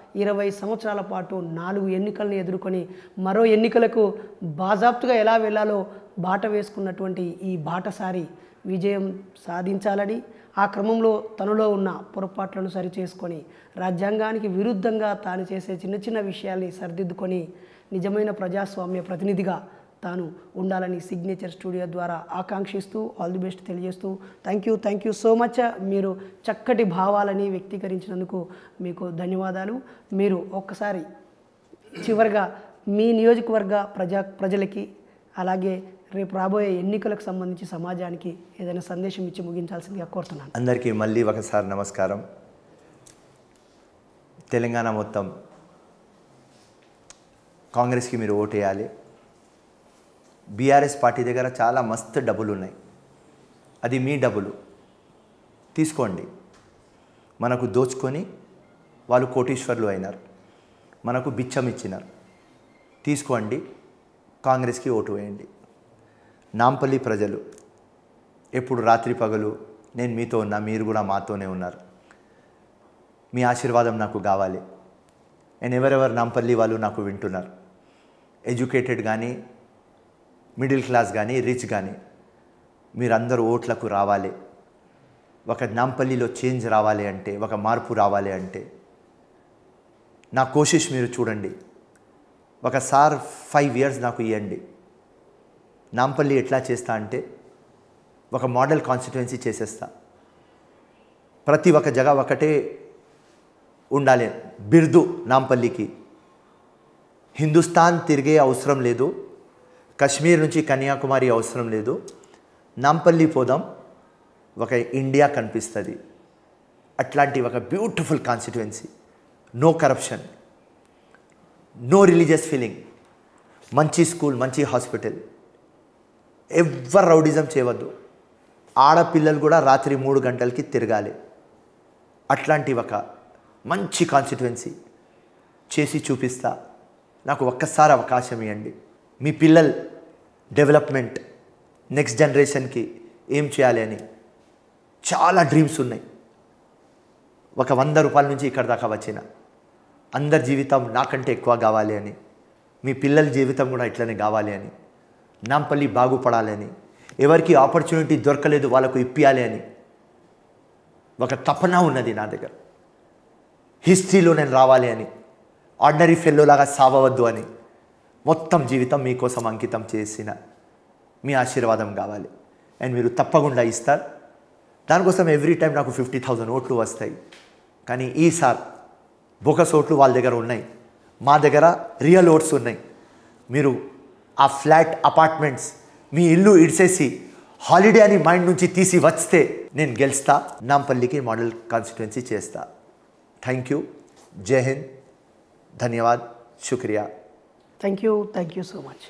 ఇరవై సంవత్సరాల పాటు నాలుగు ఎన్నికలను ఎదుర్కొని మరో ఎన్నికలకు బాజాప్తుగా ఎలా వెళ్ళాలో బాట వేసుకున్నటువంటి ఈ బాటసారి విజయం సాధించాలని ఆ క్రమంలో తనలో ఉన్న పొరపాట్లను సరిచేసుకొని రాజ్యాంగానికి విరుద్ధంగా తాను చేసే చిన్న చిన్న విషయాల్ని సరిదిద్దుకొని నిజమైన ప్రజాస్వామ్య ప్రతినిధిగా తాను ఉండాలని సిగ్నేచర్ స్టూడియో ద్వారా ఆకాంక్షిస్తూ ఆల్ ది బెస్ట్ తెలియజేస్తూ thank you thank you so much మీరు చక్కటి భావాలని వ్యక్తీకరించినందుకు మీకు ధన్యవాదాలు మీరు ఒక్కసారి చివరిగా మీ నియోజకవర్గ ప్రజా ప్రజలకి అలాగే రేపు రాబోయే ఎన్నికలకు సంబంధించి సమాజానికి ఏదైనా సందేశం ఇచ్చి ముగించాల్సిందిగా కోరుతున్నాను అందరికీ మళ్ళీ ఒకసారి నమస్కారం తెలంగాణ మొత్తం కాంగ్రెస్కి మీరు ఓటేయాలి బీఆర్ఎస్ పార్టీ దగ్గర చాలా మస్తు డబ్బులు ఉన్నాయి అది మీ డబ్బులు తీసుకోండి మనకు దోచుకొని వాళ్ళు కోటీశ్వర్లు అయినారు మనకు బిచ్చం ఇచ్చినారు తీసుకోండి కాంగ్రెస్కి ఓటు వేయండి నాంపల్లి ప్రజలు ఎప్పుడు రాత్రి పగలు నేను మీతో ఉన్నా మీరు కూడా మాతోనే ఉన్నారు మీ ఆశీర్వాదం నాకు కావాలి అండ్ ఎవరెవరు నాంపల్లి వాళ్ళు నాకు వింటున్నారు ఎడ్యుకేటెడ్ కానీ మిడిల్ క్లాస్ కానీ రిచ్ కానీ మీరందరూ ఓట్లకు రావాలి ఒక నాంపల్లిలో చేంజ్ రావాలి అంటే ఒక మార్పు రావాలి అంటే నా కోషిష్ మీరు చూడండి ఒకసారి ఫైవ్ ఇయర్స్ నాకు ఇవ్వండి నాంపల్లి ఎట్లా చేస్తా అంటే ఒక మోడల్ కాన్స్టిట్యుయెన్సీ చేసేస్తా ప్రతి ఒక్క జగ ఒకటే ఉండాలి బిర్దు నాంపల్లికి హిందుస్థాన్ తిరిగే అవసరం లేదు కశ్మీర్ నుంచి కన్యాకుమారి అవసరం లేదు నాంపల్లి పోదాం ఒక ఇండియా కనిపిస్తుంది అట్లాంటి ఒక beautiful constituency no corruption no religious feeling మంచి స్కూల్ మంచి హాస్పిటల్ ఎవ్వరు రౌడిజం చేయవద్దు ఆడపిల్లలు కూడా రాత్రి మూడు గంటలకి తిరగాలి అట్లాంటి ఒక మంచి కాన్స్టిట్యువెన్సీ చేసి చూపిస్తా నాకు ఒక్కసారి అవకాశం ఇవ్వండి మీ పిల్లల డెవలప్మెంట్ నెక్స్ట్ జనరేషన్కి ఏం చేయాలి అని చాలా డ్రీమ్స్ ఉన్నాయి ఒక వంద రూపాయల నుంచి ఇక్కడ దాకా వచ్చిన అందరి జీవితం నాకంటే ఎక్కువ కావాలి అని మీ పిల్లల జీవితం కూడా ఇట్లనే కావాలి అని నాంపల్లి బాగుపడాలి అని ఎవరికి ఆపర్చునిటీ దొరకలేదు వాళ్ళకు ఇప్పియాలి అని ఒక తపన ఉన్నది నా దగ్గర హిస్టరీలో నేను రావాలి అని ఆర్డినరీ ఫెల్లోలాగా సావవద్దు అని మొత్తం జీవితం మీకోసం అంకితం చేసిన మీ ఆశీర్వాదం కావాలి అండ్ మీరు తప్పకుండా ఇస్తారు దానికోసం ఎవ్రీ టైం నాకు ఫిఫ్టీ థౌజండ్ ఓట్లు వస్తాయి కానీ ఈసారి బోకస్ ఓట్లు వాళ్ళ దగ్గర ఉన్నాయి మా దగ్గర రియల్ ఓట్స్ ఉన్నాయి మీరు ఆ ఫ్లాట్ అపార్ట్మెంట్స్ మీ ఇల్లు ఇడిసేసి హాలిడే అని మైండ్ నుంచి తీసి వస్తే నేను గెలుస్తా నాంపల్లికి మోడల్ కాన్స్టిట్యున్సీ చేస్తా థ్యాంక్ యూ జై హింద్ ధన్యవాద్ శుక్రియా thank you thank you so much